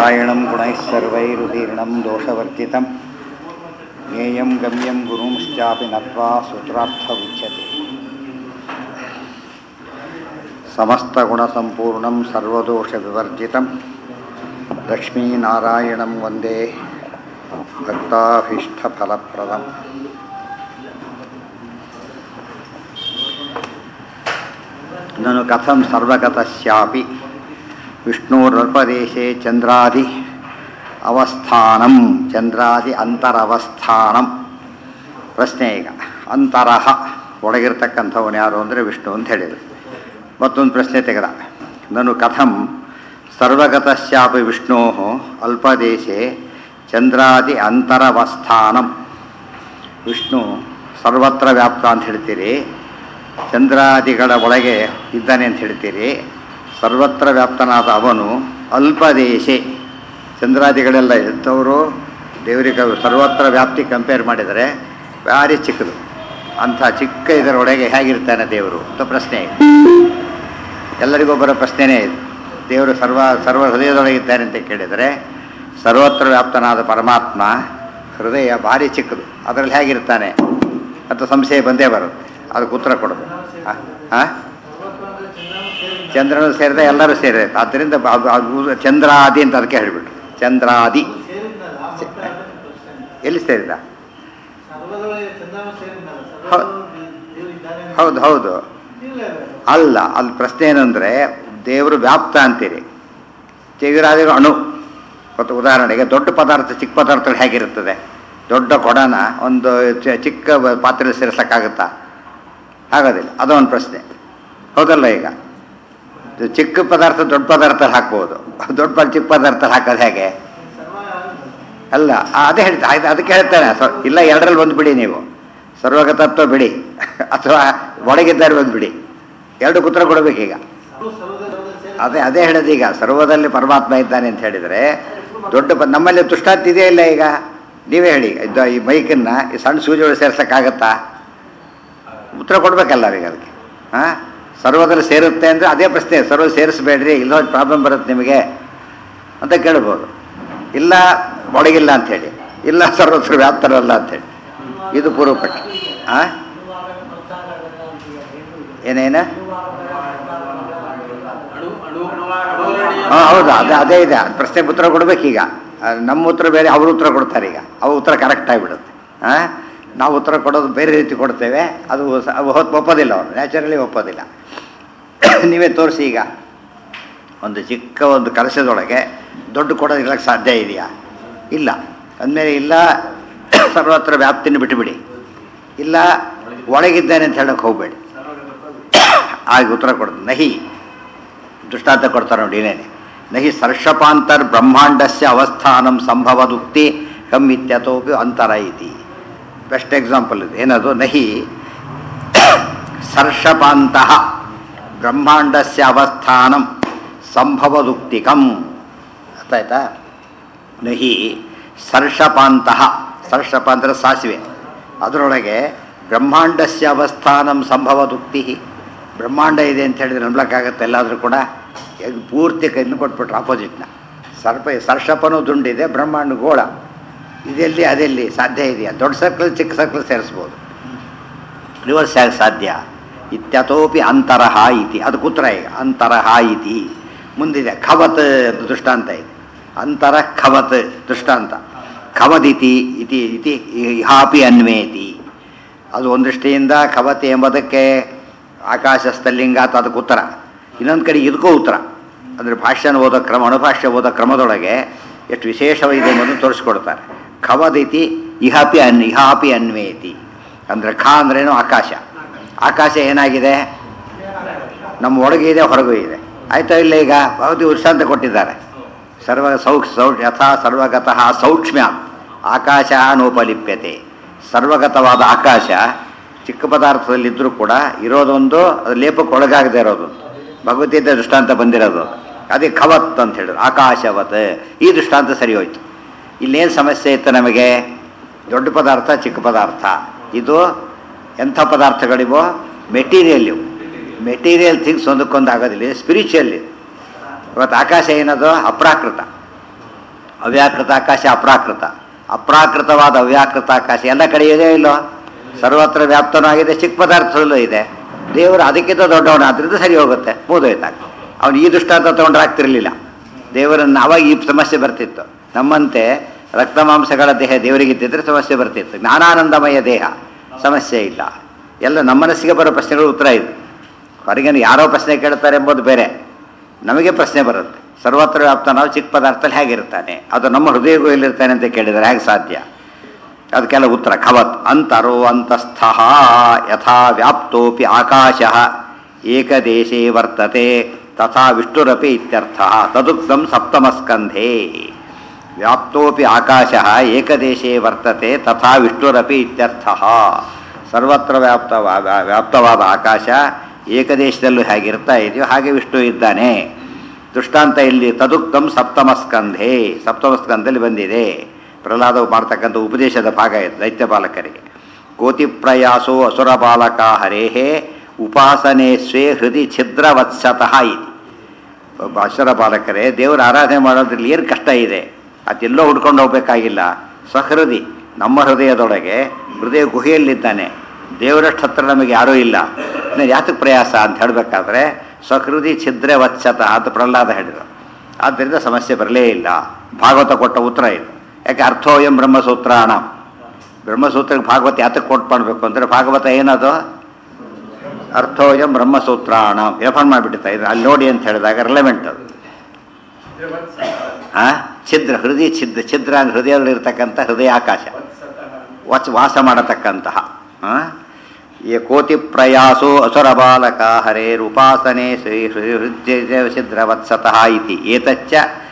नारायणं गुणैः सर्वैरुदीर्णं दोषवर्जितं ज्ञेयं गम्यं गुरुंश्चापि नत्वा सूत्रार्थमुच्यते समस्तगुणसम्पूर्णं सर्वदोषविवर्जितं लक्ष्मीनारायणं वन्दे भक्ताभीष्टफलप्रदम् ननु कथं सर्वगतस्यापि ವಿಷ್ಣುರಲ್ಪದೇಶೆ ಚಂದ್ರಾದಿ ಅವಸ್ಥಾನಂ ಚಂದ್ರಾದಿ ಅಂತರವಸ್ಥಾನಂ ಪ್ರಶ್ನೆ ಈಗ ಅಂತರಹ ಒಳಗಿರ್ತಕ್ಕಂಥವನು ಯಾರು ಅಂದರೆ ವಿಷ್ಣು ಅಂತ ಹೇಳಿದರು ಮತ್ತೊಂದು ಪ್ರಶ್ನೆ ತೆಗೆದ ನಾನು ಕಥಂ ಸರ್ವಗತಸ್ಯಾಪಿ ವಿಷ್ಣೋ ಅಲ್ಪದೇಶೆ ಚಂದ್ರಾದಿ ಅಂತರವಸ್ಥಾನಂ ವಿಷ್ಣು ಸರ್ವತ್ರ ವ್ಯಾಪ್ತ ಅಂತ ಹೇಳ್ತೀರಿ ಚಂದ್ರಾದಿಗಳ ಒಳಗೆ ಇದ್ದಾನೆ ಅಂತ ಹೇಳ್ತೀರಿ ಸರ್ವತ್ರ ವ್ಯಾಪ್ತನಾದ ಅವನು ಅಲ್ಪದೇಶೆ ಚಂದ್ರಾದಿಗಳೆಲ್ಲ ಇದ್ದವರು ದೇವರಿಗೆ ಸರ್ವತ್ರ ವ್ಯಾಪ್ತಿ ಕಂಪೇರ್ ಮಾಡಿದರೆ ಭಾರಿ ಚಿಕ್ಕದು ಅಂಥ ಚಿಕ್ಕ ಇದರೊಳಗೆ ಹೇಗಿರ್ತಾನೆ ದೇವರು ಅಂತ ಪ್ರಶ್ನೆ ಇದೆ ಎಲ್ಲರಿಗೂ ಬರೋ ಪ್ರಶ್ನೆನೇ ಇದು ದೇವರು ಸರ್ವ ಸರ್ವ ಹೃದಯದೊಳಗಿದ್ದಾನೆ ಅಂತ ಕೇಳಿದರೆ ಸರ್ವತ್ರ ವ್ಯಾಪ್ತನಾದ ಪರಮಾತ್ಮ ಹೃದಯ ಭಾರಿ ಚಿಕ್ಕದು ಅದರಲ್ಲಿ ಹೇಗಿರ್ತಾನೆ ಅಂತ ಸಂಶಯ ಬಂದೇ ಬರುತ್ತೆ ಅದಕ್ಕೆ ಉತ್ತರ ಕೊಡೋದು ಹಾಂ ಚಂದ್ರನು ಸೇರಿದ ಎಲ್ಲರೂ ಸೇರಿದೆ ಆದ್ದರಿಂದ ಅದು- ಅದು ಚಂದ್ರಾದಿ ಅಂತ ಅದಕ್ಕೆ ಹೇಳಿಬಿಟ್ರು ಚಂದ್ರಾದಿ ಎಲ್ಲಿ ಸೇರಿದ ಹೌ- ಹೌದು ಹೌದು ಅಲ್ಲ ಅಲ್ಲಿ ಪ್ರಶ್ನೆ ಏನಂದ್ರೆ ದೇವರು ವ್ಯಾಪ್ತ ಅಂತೀರಿ ಚಿಗುರಾದಿಗಳು ಅಣು ಮತ್ತು ಉದಾಹರಣೆಗೆ ದೊಡ್ಡ ಪದಾರ್ಥ ಚಿಕ್ಕ ಪದಾರ್ಥಗಳು ಹೇಗಿರುತ್ತದೆ ದೊಡ್ಡ ಕೊಡನ ಒಂದು ಚ- ಚಿಕ್ಕ ಪಾತ್ರೆಯಲ್ಲಿ ಸೇರಿಸೋಕ್ಕಾಗುತ್ತಾ ಆಗೋದಿಲ್ಲ ಅದೊಂದು ಪ್ರಶ್ನೆ ಹೌದಲ್ಲ ಈಗ ಇದು ಚಿಕ್ಕ ಪದಾರ್ಥ ದೊಡ್ಡ ಪದಾರ್ಥ ಹಾಕ್ಬೋದು ದೊಡ್ಡ ಪ- ಚಿಕ್ಕ ಪದಾರ್ಥ ಹಾಕೋದು ಹೇಗೆ ಅಲ್ಲ ಆ, ಅದೇ ಹೇಳ್ತಾ ಆಯ್ತು ಅದಕ್ಕೆ ಹೇಳ್ತಾನೆ ಸ- ಇಲ್ಲ ಎರಡರಲ್ಲಿ ಒಂದು ಬಿಡಿ ನೀವು ಸರ್ವಗತತ್ವ ಬಿಡಿ ಅಥವಾ ಒಳಗಿದ್ದಾರೆ ಒಂದು ಬಿಡಿ ಎರಡು ಉತ್ತರ ಕೊಡಬೇಕೀಗ ಅದೇ ಅದೇ ಹೇಳೋದು ಈಗ ಸರ್ವದಲ್ಲಿ ಪರಮಾತ್ಮ ಇದ್ದಾನೆ ಅಂತ ಹೇಳಿದರೆ ದೊಡ್ಡ ಪ ನಮ್ಮಲ್ಲಿ ತುಷ್ಟಾತ್ ಇದೆಯಾ ಇಲ್ಲ ಈಗ ನೀವೇ ಹೇಳಿ ಇದು ಈ ಮೈಕನ್ನ ಈ ಸಣ್ಣ ಸೂಜಿಗಳು ಸೇರ್ಸೋಕ್ಕಾಗತ್ತಾ ಉತ್ತರ ಕೊಡಬೇಕಲ್ಲ ಈಗ ಅದಕ್ಕೆ ಹಾಂ ಸರ್ವದಲ್ಲಿ ಸೇರುತ್ತೆ ಅಂದರೆ ಅದೇ ಪ್ರಶ್ನೆ ಸರ್ವ ಸೇರಿಸ್ಬೇಡ್ರಿ ಇಲ್ಲ ಪ್ರಾಬ್ಲಮ್ ಬರುತ್ತೆ ನಿಮಗೆ ಅಂತ ಕೇಳ್ಬೋದು ಇಲ್ಲ ಒಳಗಿಲ್ಲ ಅಂಥೇಳಿ ಇಲ್ಲ ಸರ್ವತ್ರ ವ್ಯಾಪ್ತರಲ್ಲ ಅಂಥೇಳಿ ಇದು ಪೂರ್ವಪಟ್ಟ ಹಾಂ ಏನೇನ ಹಾಂ ಹೌದು ಅದೇ ಅದೇ ಇದೆ ಅದ್ ಪ್ರಶ್ನೆಗೆ ಉತ್ತರ ಕೊಡ್ಬೇಕೀಗ ಆ, ನಮ್ಮ ಉತ್ತರ ಬೇರೆ ಅವ್ರ ಉತ್ತರ ಕೊಡ್ತಾರೆ ಈಗ ಅವ್ರ ಉತ್ತರ ಕರೆಕ್ಟ್ ಆಗಿಬಿಡುತ್ತೆ ಹಾಂ ನಾವು ಉತ್ತರ ಕೊಡೋದು ಬೇರೆ ರೀತಿ ಕೊಡ್ತೇವೆ ಅದು ಸ- ಅವು ಹೊತ್ತು ಒಪ್ಪೋದಿಲ್ಲ ಅವರು ನ್ಯಾಚುರಲಿ ಒಪ್ಪೋದಿಲ್ಲ ನೀವೇ ತೋರಿಸಿ ಈಗ ಒಂದು ಚಿಕ್ಕ ಒಂದು ಕಲಶದೊಳಗೆ ದೊಡ್ಡ ಕೊಡೋದು ಇರಕ್ಕೆ ಸಾಧ್ಯ ಇದೆಯಾ ಇಲ್ಲ ಅಂದಮೇಲೆ ಇಲ್ಲ ಸರ್ವತ್ರ ವ್ಯಾಪ್ತಿನ ಬಿಟ್ಟುಬಿಡಿ ಇಲ್ಲ ಒಳಗಿದ್ದಾನೆ ಅಂತ ಹೇಳಕ್ಕೆ ಹೋಗಬೇಡಿ ಆಗ ಉತ್ತರ ಕೊಡೋದು ನಹಿ ದೃಷ್ಟಾಂತ ಕೊಡ್ತಾರೆ ನೋಡಿ ಏನೇನೆ ನಹಿ ಸರ್ಷಪಾಂತರ್ ಬ್ರಹ್ಮಾಂಡಸ್ಯ ಅವಸ್ಥಾನಂ ಸಂಭವದುಕ್ತಿ ಕಮ್ ಇತ್ಯತೋಪಿ ಅಂತರ ಇತಿ ಬೆಸ್ಟ್ ಎಕ್ಸಾಂಪಲ್ ಇದು ಏನದು ನಹಿ ಸರ್ಷಪಾಂತಹ ಬ್ರಹ್ಮಾಂಡಸ್ಯ ಅವಸ್ಥಾನಂ ಸಂಭವದುಕ್ತಿಕಂ ಅರ್ಥ ಆಯ್ತಾ ನಹಿ ಸರ್ಷಪಾಂತಹ ಸರ್ಷಪ ಅಂದರೆ ಸಾಸಿವೆ ಅದರೊಳಗೆ ಬ್ರಹ್ಮಾಂಡಸ್ಯ ಅವಸ್ಥಾನಂ ಸಂಭವದುಕ್ತಿ ಬ್ರಹ್ಮಾಂಡ ಇದೆ ಅಂತ ಹೇಳಿದ್ರೆ ನಂಬಲಕ್ಕಾಗತ್ತೆ ಎಲ್ಲಾದರೂ ಕೂಡ ಈಗ ಪೂರ್ತಿ ಕೈಯನ್ನು ಕೊಟ್ಬಿಟ್ರು ಆಪೋಸಿಟ್ನ ಸರ್ಪ ಸರ್ಷಪನೂ ದುಂಡಿದೆ ಬ್ರಹ್ಮಾಂಡ ಗೋಳ ಇದೆಲ್ಲಿ ಅದೆಲ್ಲಿ ಸಾಧ್ಯ ಇದೆಯಾ ದೊಡ್ಡ ಸರ್ಕಲ್ ಚಿಕ್ಕ ಸರ್ಕಲ್ ಸೇರಿಸ್ಬೋದು ರಿವರ್ಸ್ ಹೇಗೆ ಸಾಧ್ಯ ಇತ್ಯತೋಪಿ ಅಂತರಹ ಇತಿ ಅದಕ್ಕೆ ಉತ್ತರ ಈಗ ಅಂತರಹ ಇತಿ ಮುಂದಿದೆ ಖವತ್ ಅಂತ ದೃಷ್ಟಾಂತ ಇದೆ ಅಂತರ ಖವತ್ ದೃಷ್ಟಾಂತ ಖವದಿತಿ ಇತಿ ಇತಿ ಇಹಾಪಿ ಅನ್ವೇತಿ ಅದು ಒಂದು ದೃಷ್ಟಿಯಿಂದ ಖವತಿ ಎಂಬುದಕ್ಕೆ ಆಕಾಶ ಸ್ಥಲಿಂಗ ಅಂತ ಅದಕ್ಕೆ ಉತ್ತರ ಇನ್ನೊಂದು ಕಡೆ ಇದಕ್ಕೂ ಉತ್ತರ ಅಂದರೆ ಭಾಷ್ಯನ ಓದೋ ಕ್ರಮ ಅಣುಭಾಷ್ಯ ಓದೋ ಕ್ರಮದೊಳಗೆ ಎಷ್ಟು ವಿಶೇಷವಿದೆ ಎಂಬುದನ್ನು ತೋರಿಸ್ಕೊಡ್ತಾರೆ ಖವದಿತಿ ಇಹಾಪಿ ಅನ್ ಇಹಾಪಿ ಅನ್ವೇತಿ ಅಂದರೆ ಖ ಅಂದ್ರೇನು ಆಕಾಶ ಆಕಾಶ ಏನಾಗಿದೆ ನಮ್ಮ ಒಳಗೆ ಇದೆ ಹೊರಗೂ ಇದೆ ಆಯ್ತಾ ಇಲ್ಲ ಈಗ ಭಗವತಿ ದೃಷ್ಟಾಂತ ಕೊಟ್ಟಿದ್ದಾರೆ ಸರ್ವ ಸೌಕ್ಷ ಸೌ ಯಥಾ ಸರ್ವಗತಃ ಸೌಕ್ಷ್ಮ್ಯ ಆಕಾಶ ನೋಪಲಿಪ್ಯತೆ ಸರ್ವಗತವಾದ ಆಕಾಶ ಚಿಕ್ಕ ಪದಾರ್ಥದಲ್ಲಿದ್ದರೂ ಕೂಡ ಇರೋದೊಂದು ಅದು ಲೇಪಕ್ಕೆ ಒಳಗಾಗದೇ ಇರೋದು ಭಗವದ್ಗೀತೆ ದೃಷ್ಟಾಂತ ಬಂದಿರೋದು ಅದೇ ಖವತ್ ಅಂತ ಹೇಳಿದ್ರು ಆಕಾಶವತ್ ಈ ದೃಷ್ಟಾಂತ ಸರಿ ಹೋಯ್ತು ಇಲ್ಲೇನು ಸಮಸ್ಯೆ ಇತ್ತು ನಮಗೆ ದೊಡ್ಡ ಪದಾರ್ಥ ಚಿಕ್ಕ ಪದಾರ್ಥ ಇದು ಎಂಥ ಪದಾರ್ಥಗಳಿವೋ ಮೆಟೀರಿಯಲ್ ಇವು ಮೆಟೀರಿಯಲ್ ಥಿಂಗ್ಸ್ ಒಂದಕ್ಕೊಂದು ಆಗೋದಿಲ್ಲ ಸ್ಪಿರಿಚುವಲ್ ಇದು ಇವತ್ತು ಆಕಾಶ ಏನದು ಅಪ್ರಾಕೃತ ಅವ್ಯಾಕೃತ ಆಕಾಶ ಅಪ್ರಾಕೃತ ಅಪ್ರಾಕೃತವಾದ ಅವ್ಯಾಕೃತ ಆಕಾಶ ಎಲ್ಲ ಕಡೆ ಇದೆ ಇಲ್ಲೋ ಸರ್ವತ್ರ ವ್ಯಾಪ್ತನಾಗಿದೆ ಚಿಕ್ಕ ಪದಾರ್ಥದಲ್ಲೂ ಇದೆ ದೇವರು ಅದಕ್ಕಿಂತ ದೊಡ್ಡವನು ಅದರಿಂದ ಸರಿ ಹೋಗುತ್ತೆ ಮುಗಿದೋಯ್ತಾಗ ಅವನು ಈ ದೃಷ್ಟಾಂತ ತೊಗೊಂಡ್ರೆ ಆಗ್ತಿರ್ಲಿಲ್ಲ ದೇವರನ್ನು ಅವಾಗ ಈ ಸಮಸ್ಯೆ ಬರ್ತಿತ್ತು ನಮ್ಮಂತೆ ರಕ್ತ ಮಾಂಸಗಳ ದೇಹ ದೇವರಿಗಿದ್ದಿದ್ರೆ ಸಮಸ್ಯೆ ಬರ್ತಿತ್ತು ಜ್ಞಾನಾನಂದಮಯ ದೇಹ ಸಮಸ್ಯೆ ಇಲ್ಲ ಎಲ್ಲ ನಮ್ಮ ಮನಸ್ಸಿಗೆ ಬರೋ ಪ್ರಶ್ನೆಗಳು ಉತ್ತರ ಇದೆ ಹೊರಗೇನು ಯಾರೋ ಪ್ರಶ್ನೆ ಕೇಳ್ತಾರೆ ಎಂಬುದು ಬೇರೆ ನಮಗೆ ಪ್ರಶ್ನೆ ಬರುತ್ತೆ ಸರ್ವತ್ರ ವ್ಯಾಪ್ತ ನಾವು ಚಿಕ್ಕ ಪದಾರ್ಥದಲ್ಲಿ ಹೇಗಿರ್ತಾನೆ ಅದು ನಮ್ಮ ಹೃದಯಗೂ ಎಲ್ಲಿರ್ತಾನೆ ಅಂತ ಕೇಳಿದರೆ ಹೇಗೆ ಸಾಧ್ಯ ಅದಕ್ಕೆಲ್ಲ ಉತ್ತರ ಖವತ್ ಅಂತರೋ ಅಂತಸ್ಥ ಯಥಾ ವ್ಯಾಪ್ತೋಪಿ ಆಕಾಶ ಏಕದೇಶೇ ವರ್ತತೆ ತಥಾ ವಿಷ್ಣುರಪಿ ಇತ್ಯರ್ಥ ತದುಕ್ತಂ ಸಪ್ತಮಸ್ಕಂಧೇ ವ್ಯಾಪ್ತೋಪಿ ಆಕಾಶ ಏಕದೇಶೇ ವರ್ತತೆ ತಥಾ ವಿಷ್ಣುರಪಿ ಇತ್ಯರ್ಥ ಸರ್ವತ್ರ ವ್ಯಾಪ್ತವಾ ವ್ಯಾಪ್ತವಾದ ಆಕಾಶ ಏಕದೇಶದಲ್ಲೂ ಹೇಗಿರ್ತಾ ಇದೆಯೋ ಹಾಗೆ ವಿಷ್ಣು ಇದ್ದಾನೆ ದೃಷ್ಟಾಂತ ಇಲ್ಲಿ ತದುಕ್ತಂ ಸಪ್ತಮಸ್ಕಂಧೆ ಸಪ್ತಮಸ್ಕಂಧದಲ್ಲಿ ಬಂದಿದೆ ಪ್ರಹ್ಲಾದವು ಮಾಡ್ತಕ್ಕಂಥ ಉಪದೇಶದ ಭಾಗ ಇದು ದೈತ್ಯ ಬಾಲಕರಿಗೆ ಕೋತಿ ಪ್ರಯಾಸೋ ಅಸುರ ಬಾಲಕ ಹರೇಹೇ ಉಪಾಸನೆ ಸ್ವೇ ಹೃದಯ ಛಿದ್ರವತ್ಸತಃ ಇದೆ ಒಬ್ಬ ಅಸುರ ಬಾಲಕರೇ ದೇವರ ಆರಾಧನೆ ಮಾಡೋದ್ರಲ್ಲಿ ಏನು ಕಷ್ಟ ಇದೆ ಅದೆಲ್ಲೋ ಹುಡ್ಕೊಂಡು ಹೋಗ್ಬೇಕಾಗಿಲ್ಲ ಸಹೃದಿ ನಮ್ಮ ಹೃದಯದೊಳಗೆ ಹೃದಯ ಗುಹೆಯಲ್ಲಿದ್ದಾನೆ ದೇವರಷ್ಟು ಹತ್ರ ನಮಗೆ ಯಾರೂ ಇಲ್ಲ ಇನ್ನು ಯಾತಕ್ಕೆ ಪ್ರಯಾಸ ಅಂತ ಹೇಳಬೇಕಾದ್ರೆ ಸಹೃದಿ ಛಿದ್ರ ವತ್ಸತ ಅಂತ ಪ್ರಹ್ಲಾದ ಹೇಳಿದರು ಆದ್ದರಿಂದ ಸಮಸ್ಯೆ ಬರಲೇ ಇಲ್ಲ ಭಾಗವತ ಕೊಟ್ಟ ಉತ್ತರ ಇದು ಯಾಕೆ ಅರ್ಥೋಯಂ ಬ್ರಹ್ಮಸೂತ್ರಾಣ ಬ್ರಹ್ಮಸೂತ್ರಕ್ಕೆ ಭಾಗವತ ಯಾತಕ್ಕೆ ಕೊಟ್ಟು ಮಾಡಬೇಕು ಅಂದರೆ ಭಾಗವತ ಏನದು ಅರ್ಥೋಯಂ ಬ್ರಹ್ಮಸೂತ್ರಾಣ ರೆಫರ್ ಮಾಡಿಬಿಟ್ಟಿತ್ತ ಇದು ಅಲ್ಲಿ ನೋಡಿ ಅಂತ ಹೇಳಿದಾಗ ರಿಲೆವೆಂಟ್ ಅದು ಆ ಛಿದ್ರ ಹೃದಯ ಛಿದ್ರ ಛಿದ್ರ ಅಂದ್ರೆ ಹೃದಯದಲ್ಲಿರ್ತಕ್ಕಂಥ ಹೃದಯ ಆಕಾಶ ವಚ ವಾಸ ಮಾಡತಕ್ಕಂತಹ ಆ? ಈ ಕೋತಿ ಪ್ರಯಾಸೋ ಅಸುರ ಬಾಲಕ ಹರೇರುಪಾಸನೆ ಶ್ರೀ ಹೃದಯ ಛಿದ್ರವತ್ಸತಃ ಇತಿ ಏತಚ್ಚ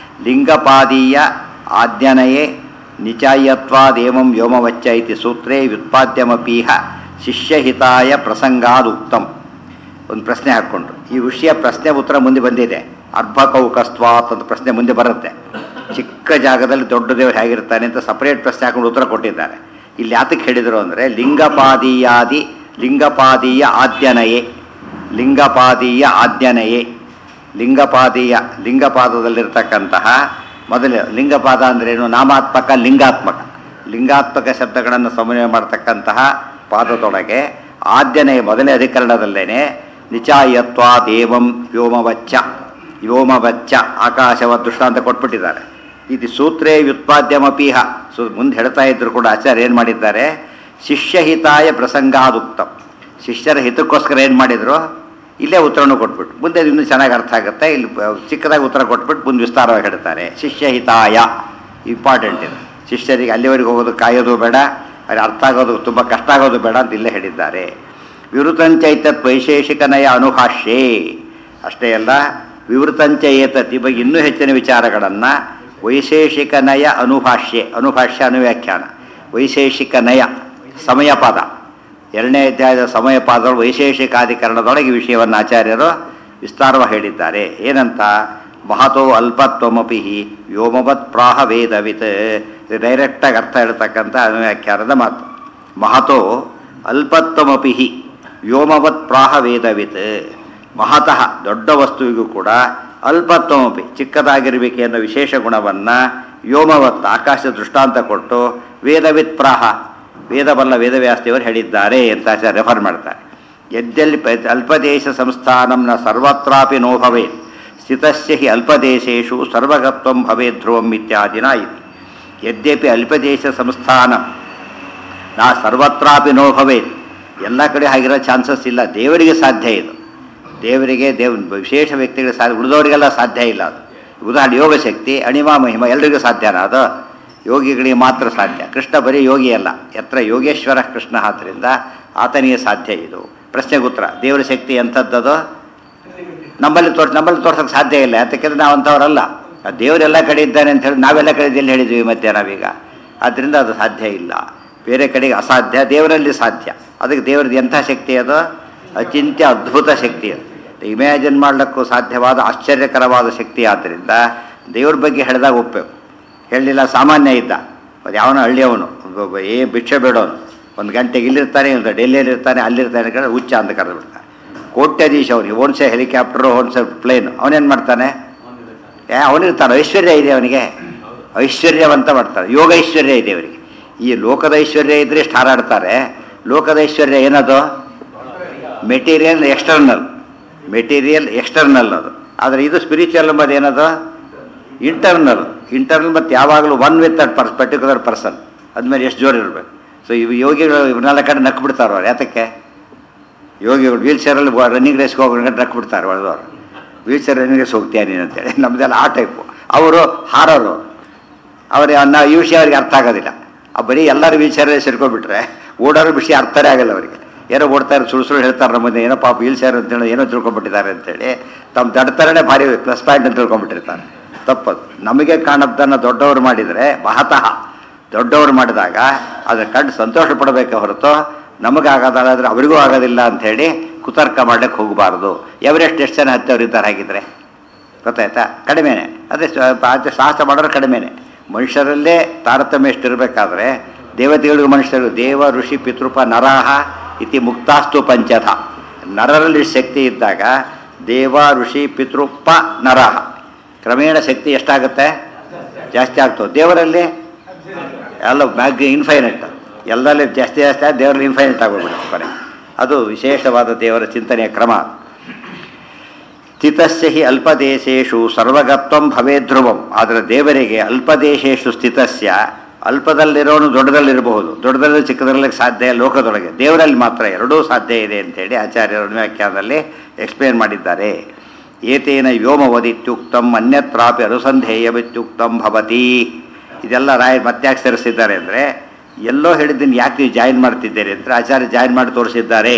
ಲಿಂಗಪಾದೀಯ ಆದ್ಯನಯೇ ನಿಚಾಯತ್ವಾದೇವಂ ವ್ಯೋಮವಚ್ಚ ಇತಿ ಸೂತ್ರೇ ವ್ಯುತ್ಪಾದ್ಯಮಪೀಹ ಶಿಷ್ಯಹಿತಾಯ ಪ್ರಸಂಗಾದುಕ್ತಂ ಒಂದು ಪ್ರಶ್ನೆ ಹಾಕ್ಕೊಂಡ್ರು ಈ ವಿಷಯ ಪ್ರಶ್ನೆ ಉತ್ತರ ಮುಂದೆ ಬಂದಿದೆ ಅರ್ಭಕೌಕಸ್ವಾತ್ ಅಂತ ಪ್ರಶ್ನೆ ಮುಂದೆ ಬರುತ್ತೆ ಚಿಕ್ಕ ಜಾಗದಲ್ಲಿ ದೊಡ್ಡ ದೇವರು ಹೇಗಿರ್ತಾನೆ ಅಂತ ಸಪರೇಟ್ ಪ್ರಶ್ನೆ ಹಾಕೊಂಡು ಉತ್ತರ ಕೊಟ್ಟಿದ್ದಾರೆ ಇಲ್ಲಿ ಯಾತಕ್ಕೆ ಹೇಳಿದರು ಅಂದರೆ ಲಿಂಗಪಾದೀಯಾದಿ ಲಿಂಗಪಾದೀಯ ಆದ್ಯನಯೇ ಲಿಂಗಪಾದೀಯ ಆದ್ಯನಯೇ ಲಿಂಗಪಾದೀಯ ಲಿಂಗಪಾದದಲ್ಲಿರ್ತಕ್ಕಂತಹ ಮೊದಲು ಲಿಂಗಪಾದ ಅಂದ್ರೇನು ನಾಮಾತ್ಮಕ ಲಿಂಗಾತ್ಮಕ ಲಿಂಗಾತ್ಮಕ ಶಬ್ದಗಳನ್ನು ಸಮನ್ವಯ ಮಾಡತಕ್ಕಂತಹ ಪಾದದೊಳಗೆ ಆದ್ಯನೇ ಮೊದಲನೇ ಅಧಿಕರಣದಲ್ಲೇನೆ ನಿಚಾಯತ್ವ ದೇವಂ ವ್ಯೋಮವಚ್ಚ ವ್ಯೋಮವಚ್ಚ ಆಕಾಶವ ದೃಷ್ಟಾಂತ ಕೊಟ್ಬಿಟ್ಟಿದ್ದಾರೆ ಇದು ಸೂತ್ರೇ ವ್ಯುತ್ಪಾದ್ಯಮಪೀಹ ಸೊ ಮುಂದೆ ಹೇಳ್ತಾ ಇದ್ರು ಕೂಡ ಆಚಾರ್ಯ ಏನು ಮಾಡಿದ್ದಾರೆ ಶಿಷ್ಯಹಿತಾಯ ಪ್ರಸಂಗಾದುಕ್ತಂ ಶಿಷ್ಯರ ಹಿತಕ್ಕೋಸ್ಕರ ಏನು ಮಾಡಿದ್ರು ಇಲ್ಲೇ ಉತ್ತರನೂ ಕೊಟ್ಬಿಟ್ಟು ಮುಂದೆ ಇನ್ನೂ ಚೆನ್ನಾಗಿ ಅರ್ಥ ಆಗುತ್ತೆ ಇಲ್ಲಿ ಬ- ಚಿಕ್ಕದಾಗಿ ಉತ್ತರ ಕೊಟ್ಬಿಟ್ಟು ಮುಂದೆ ವಿಸ್ತಾರವಾಗಿ ಹೇಳ್ತಾರೆ ಶಿಷ್ಯಹಿತಾಯ ಇಂಪಾರ್ಟೆಂಟ್ ಇದು ಶಿಷ್ಯರಿಗೆ ಅಲ್ಲಿವರೆಗೆ ಹೋಗೋದು ಕಾಯೋದು ಬೇಡ ಅಲ್ಲಿ ಅರ್ಥ ಆಗೋದು ತುಂಬ ಕಷ್ಟ ಆಗೋದು ಬೇಡ ಅಂತ ಇಲ್ಲೇ ಹೇಳಿದ್ದಾರೆ ವಿವೃತಂಚೈತತ್ ವೈಶೇಷಿಕನಯ ಅನುಭಾಷ್ಯೇ ಅಷ್ಟೇ ಅಲ್ಲ ವಿವೃತಂಚ ಏತತ್ ಈ ಬಗ್ಗೆ ಇನ್ನೂ ಹೆಚ್ಚಿನ ವಿಚಾರಗಳನ್ನು ವೈಶೇಷಿಕ ನಯ ಅನುಭಾಷ್ಯೆ ಅನುಭಾಷ್ಯ ಅನುವ್ಯಾಖ್ಯಾನ ವೈಶೇಷಿಕ ನಯ ಸಮಯ ಪದ ಎರಡನೇ ಅಧ್ಯಾಯದ ಸಮಯ ಪದ ವೈಶೇಷಿಕಾಧಿಕರಣದೊಳಗೆ ಈ ವಿಷಯವನ್ನು ಆಚಾರ್ಯರು ವಿಸ್ತಾರವಾಗಿ ಹೇಳಿದ್ದಾರೆ ಏನಂತ ಮಹತೋ ಅಲ್ಪತ್ವಮಪಿ ವ್ಯೋಮವತ್ ಪ್ರಾಹ ವೇದವಿತ್ ಇದು ಡೈರೆಕ್ಟಾಗಿ ಅರ್ಥ ಹೇಳ್ತಕ್ಕಂಥ ಅನುವ್ಯಾಖ್ಯಾನದ ಮಾತು ಮಹತೋ ಅಲ್ಪತ್ವಮಪಿ ವ್ಯೋಮವತ್ ಪ್ರಾಹ ವೇದವಿತ್ ಮಹತಃ ದೊಡ್ಡ ವಸ್ತುವಿಗೂ ಕೂಡ ಅಲ್ಪತ್ವಮಪಿ ಚಿಕ್ಕದಾಗಿರಬೇಕು ಅನ್ನೋ ವಿಶೇಷ ಗುಣವನ್ನು ವ್ಯೋಮವತ್ ಆಕಾಶ ದೃಷ್ಟಾಂತ ಕೊಟ್ಟು ವೇದವಿತ್ ಪ್ರಾಹ ವೇದಬಲ್ಲ ವೇದವ್ಯಾಸದೇವರು ಹೇಳಿದ್ದಾರೆ ಅಂತ ಆಚಾರ್ಯ ರೆಫರ್ ಮಾಡ್ತಾರೆ ಯದ್ಯಲ್ಲಿ ಪ- ಅಲ್ಪದೇಶ ಸಂಸ್ಥಾನಂ ನ ಸರ್ವತ್ರಾಪಿ ನೋ ಭವೇತ್ ಸ್ಥಿತಸ್ಯ ಹಿ ಅಲ್ಪದೇಶೇಷು ಸರ್ವಗತ್ವಂ ಭವೇತ್ ಧ್ರುವಂ ಇತ್ಯಾದಿನ ಇತಿ ಯದ್ಯಪಿ ಅಲ್ಪದೇಶ ಸಂಸ್ಥಾನ ನಾ ಸರ್ವತ್ರಾಪಿ ನೋ ಭವೇತ್ ಎಲ್ಲ ಕಡೆ ಆಗಿರೋ ಚಾನ್ಸಸ್ ಇಲ್ಲ ದೇವರಿಗೆ ಸಾಧ್ಯ ಇದು ದೇವರಿಗೆ ದೇವ್ ವಿಶೇಷ ವ್ಯಕ್ತಿಗಳಿಗೆ ಸಾಧ್ಯ ಉಳಿದವರಿಗೆಲ್ಲ ಸಾಧ್ಯ ಇಲ್ಲ ಅದು ಉದಾಹರಣೆ ಯೋಗ ಶಕ್ತಿ ಅಣಿಮ ಮಹಿಮ ಎಲ್ರಿಗೂ ಸಾಧ್ಯನಾ ಅದು ಯೋಗಿಗಳಿಗೆ ಮಾತ್ರ ಸಾಧ್ಯ ಕೃಷ್ಣ ಬರೀ ಯೋಗಿ ಅಲ್ಲ ಎತ್ರ ಯೋಗೇಶ್ವರ ಕೃಷ್ಣ ಆದ್ದರಿಂದ ಆತನಿಗೆ ಸಾಧ್ಯ ಇದು ಪ್ರಶ್ನೆಗೆ ಉತ್ತರ ದೇವರ ಶಕ್ತಿ ಎಂಥದ್ದದು ನಮ್ಮಲ್ಲಿ ತೋರ್ ನಮ್ಮಲ್ಲಿ ತೋರ್ಸೋಕೆ ಸಾಧ್ಯ ಇಲ್ಲ ಯಾತಕ್ಕೆಂದ್ರೆ ನಾವು ಅಂಥವ್ರಲ್ಲ ಆ ದೇವರೆಲ್ಲ ಕಡೆ ಇದ್ದಾನೆ ಅಂತ ಹೇಳಿ ನಾವೆಲ್ಲ ಕಡೆ ಎಲ್ಲಿ ಹೇಳಿದ್ವಿ ಈ ಮಧ್ಯೆ ನಾವೀಗ ಆದ್ದರಿಂದ ಅದು ಸಾಧ್ಯ ಇಲ್ಲ ಬೇರೆ ಕಡೆಗೆ ಅಸಾಧ್ಯ ದೇವರಲ್ಲಿ ಸಾಧ್ಯ ಅದಕ್ಕೆ ದೇವರದ್ದು ಎಂಥ ಶಕ್ತಿ ಅದು ಅಚಿಂತ್ಯ ಅದ್ಭುತ ಶಕ್ತಿ ಅದು ಇಮ್ಯಾಜಿನ್ ಮಾಡಲಿಕ್ಕೂ ಸಾಧ್ಯವಾದ ಆಶ್ಚರ್ಯಕರವಾದ ಶಕ್ತಿ ಆದ್ದರಿಂದ ದೇವ್ರ ಬಗ್ಗೆ ಹೇಳಿದಾಗ ಒಪ್ಪಬೇಕು ಹೇಳಲಿಲ್ಲ ಸಾಮಾನ್ಯ ಇದ್ದ ಅದು ಯಾವನೋ ಹಳ್ಳಿಯವನು ಒಬ್ಬ ಏ ಭಿಕ್ಷೆ ಬೇಡವನು ಒಂದು ಗಂಟೆಗೆ ಇಲ್ಲಿರ್ತಾನೆ ಒಂದು ಡೆಲ್ಲಿಯಲ್ಲಿ ಇರ್ತಾನೆ ಅಲ್ಲಿರ್ತಾನೆ ಕಡೆ ಹುಚ್ಚ ಅಂತ ಕರೆದು ಬಿಡ್ತಾನೆ ಕೋಟ್ಯಾಧೀಶ ಅವನಿಗೆ ಓನ್ಸೆ ಹೆಲಿಕಾಪ್ಟರು ಓನ್ಸೆ ಪ್ಲೇನ್ ಅವನೇನು ಮಾಡ್ತಾನೆ ಏ ಅವನಿರ್ತಾನೆ ಐಶ್ವರ್ಯ ಇದೆ ಅವನಿಗೆ ಐಶ್ವರ್ಯವಂತ ಮಾಡ್ತಾರೆ ಯೋಗ ಐಶ್ವರ್ಯ ಇದೆ ಇವರಿಗೆ ಈ ಲೋಕದ ಐಶ್ವರ್ಯ ಇದ್ರೆ ಇಷ್ಟು ಹಾರಾಡ್ತಾರೆ ಲೋಕದ ಐಶ್ವರ್ಯ ಏನದು ಮೆಟೀರಿಯಲ್ ಎಕ್ಸ್ಟರ್ನಲ್ ಮೆಟೀರಿಯಲ್ ಎಕ್ಸ್ಟರ್ನಲ್ ಅದು ಆದರೆ ಇದು ಸ್ಪಿರಿಚುವಲ್ ಎಂಬುದು ಏನದು ಇಂಟರ್ನಲ್ ಇಂಟರ್ನಲ್ ಮತ್ತು ಯಾವಾಗಲೂ ಒನ್ ವಿತ್ ದಟ್ ಪರ್ಸ್ ಪರ್ಟಿಕ್ಯುಲರ್ ಪರ್ಸನ್ ಅದ್ಮೇಲೆ ಎಷ್ಟು ಜೋರು ಇರಬೇಕು ಸೊ ಇವು ಯೋಗಿಗಳು ಇವ್ರನ್ನೆಲ್ಲ ಕಡೆ ನಕ್ಕು ಬಿಡ್ತಾರೆ ಅವ್ರು ಯಾತಕ್ಕೆ ಯೋಗಿಗಳು ವೀಲ್ ಚೇರಲ್ಲಿ ರನ್ನಿಂಗ್ ರೇಸ್ಗೆ ಹೋಗೋಣ ನಕ್ಕು ಬಿಡ್ತಾರೆ ಹೊಡೆದವ್ರು ವೀಲ್ ಚೇರ್ ರನ್ನಿಂಗ್ ರೇಸ್ ಹೋಗ್ತೀಯ ನೀನು ಅಂತೇಳಿ ನಮ್ಮದೆಲ್ಲ ಆ ಟೈಪು ಅವರು ಹಾರೋರು ಅವ್ರಿಗೆ ನಾವು ಈ ವಿಷಯ ಅವ್ರಿಗೆ ಅರ್ಥ ಆಗೋದಿಲ್ಲ ಆ ಬರೀ ಎಲ್ಲರೂ ವೀಲ್ ಚೇರಲ್ಲಿ ಸೇರ್ಕೊಂಡ್ಬಿಟ್ರೆ ಓಡೋರು ವಿಷಯ ಅರ್ಥನೇ ಆಗಲ್ಲ ಅವರಿಗೆ ಏನೋ ಓಡ್ತಾರೆ ಸುಳ್ಳು ಸುಳ್ಳು ಹೇಳ್ತಾರೆ ನಮ್ಮದು ಏನೋ ಪಾಪ ವೀಲ್ ಚೇರ್ ಅಂತೇಳಿ ಏನೋ ತಿಳ್ಕೊಂಡ್ಬಿಟ್ಟಿದ್ದಾರೆ ಅಂತೇಳಿ ತಮ್ಮ ದಡ್ತರನೇ ಭಾರಿ ಪ್ಲಸ್ ಪಾಯಿಂಟ್ ಅಂತ ತಿಳ್ಕೊಂಡ್ಬಿಟ್ಟಿರ್ತಾರೆ ತಪ್ಪದು ನಮಗೆ ಕಾಣದ್ದನ್ನು ದೊಡ್ಡವರು ಮಾಡಿದರೆ ಮಹತಃ ದೊಡ್ಡವರು ಮಾಡಿದಾಗ ಅದರ ಕಂಡು ಸಂತೋಷ ಪಡಬೇಕೆ ಹೊರತು ನಮಗಾಗೋದಾದ್ರೆ ಅವರಿಗೂ ಆಗೋದಿಲ್ಲ ಅಂಥೇಳಿ ಕುತರ್ಕ ಮಾಡಕ್ಕೆ ಹೋಗಬಾರ್ದು ಎವರೆಸ್ಟ್ ಎಷ್ಟು ಜನ ಹತ್ತವ್ರು ಇದ್ದಾರೆ ಹಾಗಿದ್ರೆ ಗೊತ್ತಾಯ್ತಾ ಕಡಿಮೆನೆ ಅದೇ ಆಚೆ ಸಾಹಸ ಮಾಡೋರು ಕಡಿಮೆನೆ ಮನುಷ್ಯರಲ್ಲೇ ತಾರತಮ್ಯ ಎಷ್ಟಿರಬೇಕಾದ್ರೆ ದೇವತೆಗಳಿಗೂ ಮನುಷ್ಯರು ದೇವ ಋಷಿ ಪಿತೃಪ ನರಾಹ ಇತಿ ಮುಕ್ತಾಸ್ತು ಪಂಚಧ ನರರಲ್ಲಿ ಶಕ್ತಿ ಇದ್ದಾಗ ದೇವ ಋಷಿ ಪಿತೃಪ ನರಹ ಕ್ರಮೇಣ ಶಕ್ತಿ ಎಷ್ಟಾಗುತ್ತೆ ಜಾಸ್ತಿ ಆಗ್ತದೆ ದೇವರಲ್ಲಿ ಎಲ್ಲ ಮ್ಯಾಗ್ ಇನ್ಫೈನೈಟ್ ಎಲ್ಲರಲ್ಲಿ ಜಾಸ್ತಿ ಜಾಸ್ತಿ ಆಗಿ ದೇವರಲ್ಲಿ ಇನ್ಫೈನೈಟ್ ಆಗೋಗ್ಬಿಡುತ್ತೆ ಕೊನೆ ಅದು ವಿಶೇಷವಾದ ದೇವರ ಚಿಂತನೆಯ ಕ್ರಮ ಸ್ಥಿತಸ್ಯ ಹಿ ಅಲ್ಪದೇಶೇಶು ಸರ್ವಗತ್ವಂ ಭವೇ ಧ್ರುವಂ ಆದರೆ ದೇವರಿಗೆ ಅಲ್ಪದೇಶೇಶು ಸ್ಥಿತಸ್ಯ ಅಲ್ಪದಲ್ಲಿರೋನು ದೊಡ್ಡದಲ್ಲಿರಬಹುದು ದೊಡ್ಡದಲ್ಲಿ ಚಿಕ್ಕದರಲ್ಲಿ ಸಾಧ್ಯ ಲೋಕದೊಳಗೆ ದೇವರಲ್ಲಿ ಮಾತ್ರ ಎರಡೂ ಸಾಧ್ಯ ಇದೆ ಅಂತೇಳಿ ಆಚಾರ್ಯರ ವ್ಯಾಖ್ಯಾನದಲ್ಲಿ ಎಕ್ಸ್ಪ್ಲೇನ್ ಮಾಡಿದ್ದಾರೆ ಏತೇನ ವ್ಯೋಮವದಿತ್ಯುಕ್ತಂ ಅನ್ಯತ್ರಾಪಿ ಅನುಸಂಧೇಯವಿತ್ಯುಕ್ತಂ ಭವತಿ ಇದೆಲ್ಲ ರಾಯ ಮತ್ಯಾಕೆ ಸೇರಿಸಿದ್ದಾರೆ ಅಂದರೆ ಎಲ್ಲೋ ಹೇಳಿದ್ದೀನಿ ಯಾಕೆ ನೀವು ಜಾಯಿನ್ ಮಾಡ್ತಿದ್ದೀರಿ ಅಂದರೆ ಆಚಾರ್ಯ ಜಾಯಿನ್ ಮಾಡಿ ತೋರಿಸಿದ್ದಾರೆ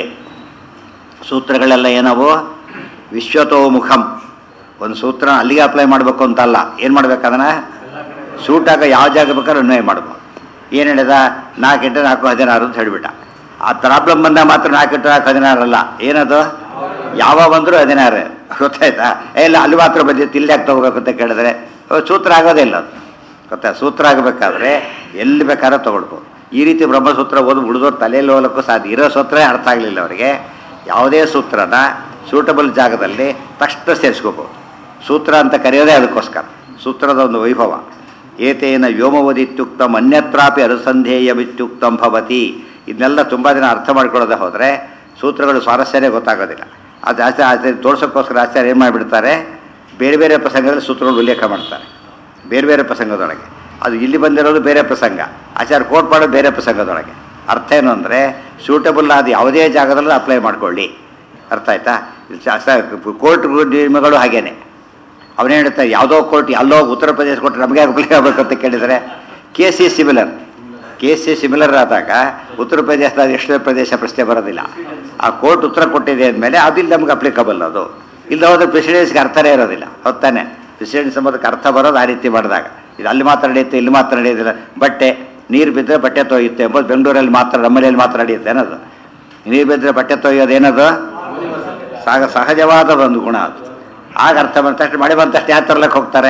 ಸೂತ್ರಗಳೆಲ್ಲ ಏನವು ವಿಶ್ವತೋಮುಖಂ ಒಂದು ಸೂತ್ರ ಅಲ್ಲಿಗೆ ಅಪ್ಲೈ ಮಾಡಬೇಕು ಅಂತಲ್ಲ ಏನು ಮಾಡ್ಬೇಕದನ್ನ ಸೂಟಾಗ ಯಾವ ಜಾಗ ಬೇಕಾದ್ರೆ ಅನ್ವಯ ಮಾಡ್ಬೋದು ಏನು ಹೇಳಿದ ನಾಲ್ಕು ಇಂಟು ನಾಲ್ಕು ಹದಿನಾರು ಅಂತ ಹೇಳಿಬಿಟ್ಟ ಆ ಪ್ರಾಬ್ಲಮ್ ಬಂದಾಗ ಮಾತ್ರ ನಾಲ್ಕು ಇಂಟು ನಾಲ್ಕು ಹದಿನಾರು ಅಲ್ಲ ಏನದು ಯಾವ ಬಂದರೂ ಹದಿನಾರು ಗೊತ್ತಾಯ್ತಾ ಏ, ಇಲ್ಲ ಅಲ್ಲಿ ಮಾತ್ರ ಬಂದಿತ್ತು ಇಲ್ಲಿ ಯಾಕೆ ತಗೋಬೇಕು ಅಂತ ಕೇಳಿದ್ರೆ ಅವ್ ಸೂತ್ರ ಆಗೋದೇ ಇಲ್ಲ ಅದು ಗೊತ್ತಾ ಸೂತ್ರ ಆಗಬೇಕಾದ್ರೆ ಎಲ್ಲಿ ಬೇಕಾದ್ರೆ ತಗೊಳ್ಬೋದು ಈ ರೀತಿ ಬ್ರಹ್ಮಸೂತ್ರ ಓದಿ ಉಳಿದೋರು ತಲೆಯಲ್ಲಿ ಹೋಗಲಿಕ್ಕೂ ಸಾಧ್ಯ ಇರೋ ಸೂತ್ರ ಅರ್ಥ ಆಗಲಿಲ್ಲ ಅವರಿಗೆ ಯಾವುದೇ ಸೂತ್ರನ ಸೂಟಬಲ್ ಜಾಗದಲ್ಲಿ ತಕ್ಷಣ ಸೇರಿಸ್ಕೋಬೋದು ಸೂತ್ರ ಅಂತ ಕರೆಯೋದೇ ಅದಕ್ಕೋಸ್ಕರ ಸೂತ್ರದ ಒಂದು ವೈಭವ ಏತೇನ ವ್ಯೋಮವದಿತ್ಯುಕ್ತಂ ಅನ್ಯತ್ರಾಪಿ ಅನುಸಂಧೇಯವಿತ್ಯುಕ್ತಂ ಭವತಿ ಇದನ್ನೆಲ್ಲ ತುಂಬ ದಿನ ಅರ್ಥ ಮಾಡ್ಕೊಳ್ಳೋದೇ ಹೋದರೆ ಸೂತ್ರಗಳು ಸ್ವಾರಸ್ಯನೇ ಗೊತ್ತಾಗೋದಿಲ್ಲ ಅದು ಆಚಾರ್ಯ ಆಚಾರ್ಯ ತೋರ್ಸೋಕ್ಕೋಸ್ಕರ ಆಚಾರ್ಯ ಏನು ಮಾಡಿಬಿಡ್ತಾರೆ ಬೇರೆ ಬೇರೆ ಪ್ರಸಂಗದಲ್ಲಿ ಸೂತ್ರಗಳು ಉಲ್ಲೇಖ ಮಾಡ್ತಾರೆ ಬೇರೆ ಬೇರೆ ಪ್ರಸಂಗದೊಳಗೆ ಅದು ಇಲ್ಲಿ ಬಂದಿರೋದು ಬೇರೆ ಪ್ರಸಂಗ ಆಚಾರ್ಯ ಕೋಟ್ ಮಾಡೋದು ಬೇರೆ ಪ್ರಸಂಗದೊಳಗೆ ಅರ್ಥ ಏನು ಅಂದರೆ ಸೂಟಬಲ್ ಆದ ಯಾವುದೇ ಜಾಗದಲ್ಲೂ ಅಪ್ಲೈ ಮಾಡ್ಕೊಳ್ಳಿ ಅರ್ಥ ಆಯ್ತಾ ಕೋರ್ಟ್ ನಿಯಮಗಳು ಹಾಗೇನೆ ಅವನೇ ಹೇಳ್ತಾರೆ ಯಾವುದೋ ಕೋರ್ಟ್ ಎಲ್ಲೋ ಉತ್ತರ ಪ್ರದೇಶ ಕೊಟ್ಟರೆ ನಮಗೆ ಅಪ್ಲೈ ಆಗಬೇಕು ಅಂತ ಕೇಳಿದರೆ ಕೇಸ್ ಈ ಸಿಮಿಲರ್ ಕೇಸ್ ಈ ಸಿಮಿಲರ್ ಆದಾಗ ಉತ್ತರ ಪ್ರದೇಶದ ದಕ್ಷಿಣ ಪ್ರದೇಶ ಪ್ರಶ್ನೆ ಬರೋದಿಲ್ಲ ಆ ಕೋರ್ಟ್ ಉತ್ತರ ಕೊಟ್ಟಿದೆ ಅಂದಮೇಲೆ ಅದಿಲ್ಲಿ ನಮ್ಗೆ ಅಪ್ಲಿಕಬಲ್ ಅದು ಇಲ್ಲ ಹೋದ್ರೆ ಪ್ರೆಸಿಡೆನ್ಸ್ಗೆ ಅರ್ಥನೇ ಇರೋದಿಲ್ಲ ಹೊತ್ತಾನೆ ಪ್ರೆಸಿಡೆನ್ಸ್ ಎಂಬುದಕ್ಕೆ ಅರ್ಥ ಬರೋದು ಆ ರೀತಿ ಮಾಡಿದಾಗ ಇದು ಅಲ್ಲಿ ಮಾತ್ರ ನಡೆಯುತ್ತೆ ಇಲ್ಲಿ ಮಾತ್ರ ನಡೆಯೋದಿಲ್ಲ ಬಟ್ಟೆ ನೀರು ಬಿದ್ದರೆ ಬಟ್ಟೆ ತೊಯ್ಯುತ್ತೆ ಎಂಬುದು ಬೆಂಗಳೂರಲ್ಲಿ ಮಾತ್ರ ನಮ್ಮನೆಯಲ್ಲಿ ಮಾತ್ರ ನಡೆಯುತ್ತೆ ಏನದು ನೀರು ಬಿದ್ದರೆ ಬಟ್ಟೆ ತೊಯ್ಯೋದು ಏನದು ಸಾಗ ಸಹಜವಾದ ಒಂದು ಗುಣ ಅದು ಆಗ ಅರ್ಥ ಬಂದ ತಕ್ಷಣ ಮಳೆ ಬಂದ ತಕ್ಷಣ ಯಾವ ತರಲಕ್ಕೆ ಹೋಗ್ತಾರೆ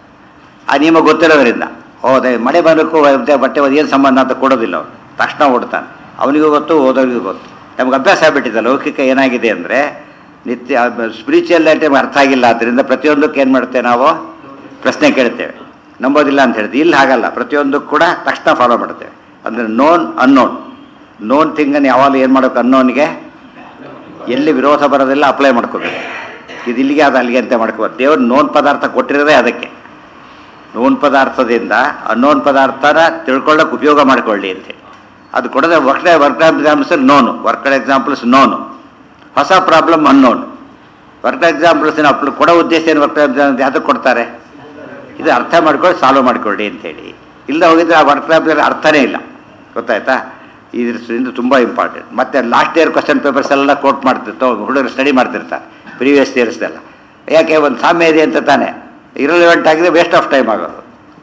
ಆ ನಿಮಗೆ ಗೊತ್ತಿರೋದ್ರಿಂದ ಹೌದೇ ಮಳೆ ಬರಬೇಕು ಮತ್ತೆ ಬಟ್ಟೆ ಏನು ಸಂಬಂಧ ಅಂತ ಕೊಡೋದಿಲ್ಲ ಅವನು ತಕ್ಷಣ ಓಡ್ತಾನೆ ಅವನಿಗೂ ಗೊತ್ತು ಓದೋರಿಗೂ ಗೊತ್ತು ನಮ್ಗೆ ಅಭ್ಯಾಸ ಆಗ್ಬಿಟ್ಟಿದೆ ಲೌಕಿಕ ಏನಾಗಿದೆ ಅಂದರೆ ನಿತ್ಯ ಸ್ಪಿರಿಚುವಲ್ ಟೈಮ್ ಅರ್ಥ ಆಗಿಲ್ಲ ಆದ್ದರಿಂದ ಪ್ರತಿಯೊಂದಕ್ಕೆ ಏನು ಮಾಡ್ತೇವೆ ನಾವು ಪ್ರಶ್ನೆ ಕೇಳ್ತೇವೆ ನಂಬೋದಿಲ್ಲ ಅಂತ ಹೇಳ್ತೀವಿ ಇಲ್ಲಿ ಹಾಗಲ್ಲ ಪ್ರತಿಯೊಂದಕ್ಕೂ ಕೂಡ ತಕ್ಷಣ ಫಾಲೋ ಮಾಡ್ತೇವೆ ಅಂದರೆ ನೋನ್ ಅನ್ನೋನ್ ನೋನ್ ಥಿಂಗನ್ನು ಯಾವಾಗಲೂ ಏನು ಮಾಡೋಕೆ ಅನ್ನೋನ್ಗೆ ಎಲ್ಲಿ ವಿರೋಧ ಬರೋದಿಲ್ಲ ಅಪ್ಲೈ ಮಾಡ್ಕೋಬೇಕು ಇದು ಇಲ್ಲಿಗೆ ಅದು ಅಲ್ಲಿಗೆ ಅಂತ ಮಾಡ್ಕೋಬಾರ್ದು ದೇವ್ರು ನೋನ್ ಪದಾರ್ಥ ಕೊಟ್ಟಿರೋದೇ ಅದಕ್ಕೆ ನೋನ್ ಪದಾರ್ಥದಿಂದ ಅನ್ನೋನ್ ಪದಾರ್ಥನ ತಿಳ್ಕೊಳ್ಳೋಕೆ ಉಪಯೋಗ ಮಾಡ್ಕೊಳ್ಳಿ ಅಂತೇಳಿ ಅದು ಕೊಡದೆ work work examples known work examples known ಹೊಸ ಪ್ರಾಬ್ಲಮ್ ಅನ್ನೋನ್ ವರ್ಕ್ ಎಕ್ಸಾಂಪಲ್ಸ್ ಕೊಡೋ ಉದ್ದೇಶ ಏನು ವರ್ಕ್ ಎಕ್ಸಾಂಪಲ್ ಯಾವ್ದಕ್ಕೆ ಕೊಡ್ತಾರೆ ಇದು ಅರ್ಥ ಮಾಡ್ಕೊಂಡು ಸಾಲ್ವ್ ಮಾಡ್ಕೊಳ್ಳಿ ಅಂತೇಳಿ ಇಲ್ಲ ಹೋಗಿದ್ರೆ ಆ ವರ್ಕ್ ಅರ್ಥನೇ ಇಲ್ಲ ಗೊತ್ತಾಯ್ತಾ ಇದರಿಂದ ತುಂಬ ಇಂಪಾರ್ಟೆಂಟ್ ಮತ್ತೆ ಲಾಸ್ಟ್ ಇಯರ್ ಕ್ವಶನ್ ಪೇಪರ್ಸ್ ಎಲ್ಲ ಕೋಟ್ ಮಾಡ್ತಿರ್ತಾವೆ ಹುಡುಗರು ಸ್ಟಡಿ ಮಾಡ್ತಿರ್ತಾರೆ ಪ್ರೀವಿಯಸ್ ಇಯರ್ಸ್ದೆಲ್ಲ ಯಾಕೆ ಒಂದು ಸಾಮ್ಯ ಇದೆ ಅಂತ ತಾನೆ ಇರಲಿವೆಂಟ್ ಆಗಿದೆ ವೇಸ್ಟ್ ಆಫ್ ಟೈಮ್ ಆಗೋದು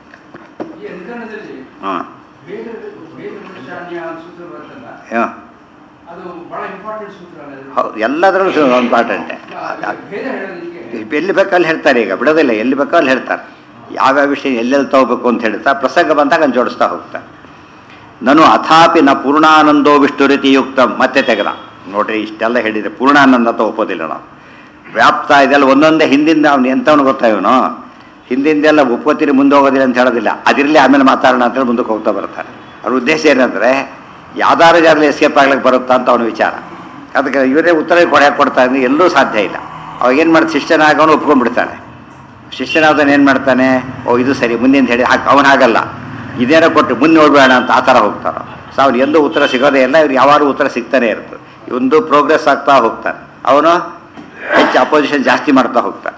ಈ ಅಧಿಕರಣದಲ್ಲಿ ಹಾಂ ವೇದ ವೇದ ಪ್ರಶಾನ್ಯ ಸೂತ್ರ ಬರ್ತಲ್ಲ ಹಾಂ ಅದು ಬಹಳ ಇಂಪಾರ್ಟೆಂಟ್ ಸೂತ್ರ ಅಲ್ಲ ಅದು? ಹೌದು ಎಲ್ಲದರಲ್ಲೂ ಇಂಪಾರ್ಟೆಂಟೆ ಅದು ಭೇದ ಹೇಳೋದಕ್ಕೆ ಎಲ್ಲಿ ಬೇಕೋ ಅಲ್ಲಿ ಹೇಳ್ತಾರೆ ಈಗ ಬಿಡೋದಿಲ್ಲ ಎಲ್ಲಿ ಬೇಕೋ ಅಲ್ಲಿ ಹೇಳ್ತಾರೆ ಯಾವ್ಯಾವ ವಿಷಯ ಎಲ್ಲೆಲ್ಲಿ ತಗೋಬೇಕು ಅಂತ ಹೇಳ್ತಾ ಪ್ರಸಂಗ ಬಂದಾಗ ಅಲ್ಲಿ ಜೋಡಿಸ್ತಾ ಹೋಗ್ತಾರೆ ನಾನು ಅಥಾಪಿ ನ ಪೂರ್ಣಾನಂದೋ ವಿಷ್ಣು ರೀತಿಯುಕ್ತ ಮತ್ತೆ ತೆಗೆದ ನೋಡ್ರಿ ಇಷ್ಟೆಲ್ಲ ಹೇಳಿದ್ರೆ ಪೂರ್ಣಾನಂದ ಅಂತ ಒಪ್ಪೋದಿಲ್ಲ ನಾವು ವ್ಯಾಪ್ತ ಇದೆಲ್ಲ ಒಂದೊಂದೇ ಹಿಂದಿಂದ ಅವ್ನು ಎಂಥವನು ಗೊತ್ತಾ ಇವನು ಹಿಂದಿಂದೆಲ್ಲ ಒಪ್ಕೋತೀರಿ ಮುಂದೆ ಹೋಗೋದಿಲ್ಲ ಅಂತ ಹೇಳೋದಿಲ್ಲ ಅದಿರಲಿ ಆಮೇಲೆ ಮಾತಾಡೋಣ ಅಂತೇಳಿ ಮುಂದಕ್ಕೆ ಹೋಗ್ತಾ ಬರ್ತಾರೆ ಅವ್ರ ಉದ್ದೇಶ ಏನಂದರೆ ಯಾವ್ದಾರು ಜಾಗದಲ್ಲಿ ಎಸ್ಕೇಪ್ ಆಗ್ಲಿಕ್ಕೆ ಬರುತ್ತಾ ಅಂತ ಅವನ ವಿಚಾರ ಅದಕ್ಕೆ ಇವರೇ ಉತ್ತರ ಕೊಡಕ್ಕೆ ಕೊಡ್ತಾ ಇದ್ರೆ ಎಲ್ಲೂ ಸಾಧ್ಯ ಇಲ್ಲ ಅವಾಗ ಏನು ಮಾಡ್ತಾ ಶಿಷ್ಯನಾಗವನು ಒಪ್ಕೊಂಡ್ಬಿಡ್ತಾನೆ ಶಿಷ್ಯನಾದವನು ಏನು ಮಾಡ್ತಾನೆ ಓ ಇದು ಸರಿ ಮುಂದಿನ ಹೇಳಿ ಹಾಗೆ ಅವನು ಹಾಗಲ್ಲ ಇದೇನೋ ಕೊಟ್ಟು ಮುಂದೆ ನೋಡ್ಬೇಡ ಅಂತ ಆ ಥರ ಹೋಗ್ತಾನೆ ಸೊ ಅವ್ನು ಎಲ್ಲೂ ಉತ್ತರ ಸಿಗೋದೇ ಇಲ್ಲ ಇವ್ರು ಯಾವಾರು ಉತ್ತರ ಸಿಗ್ತಾನೆ ಇರ್ತದೆ ಒಂದು ಪ್ರೋಗ್ರೆಸ್ ಆಗ್ತಾ ಹೋಗ್ತಾನೆ ಅವನು ಹೆಚ್ಚು ಅಪೋಸಿಷನ್ ಜಾಸ್ತಿ ಮಾಡ್ತಾ ಹೋಗ್ತಾನೆ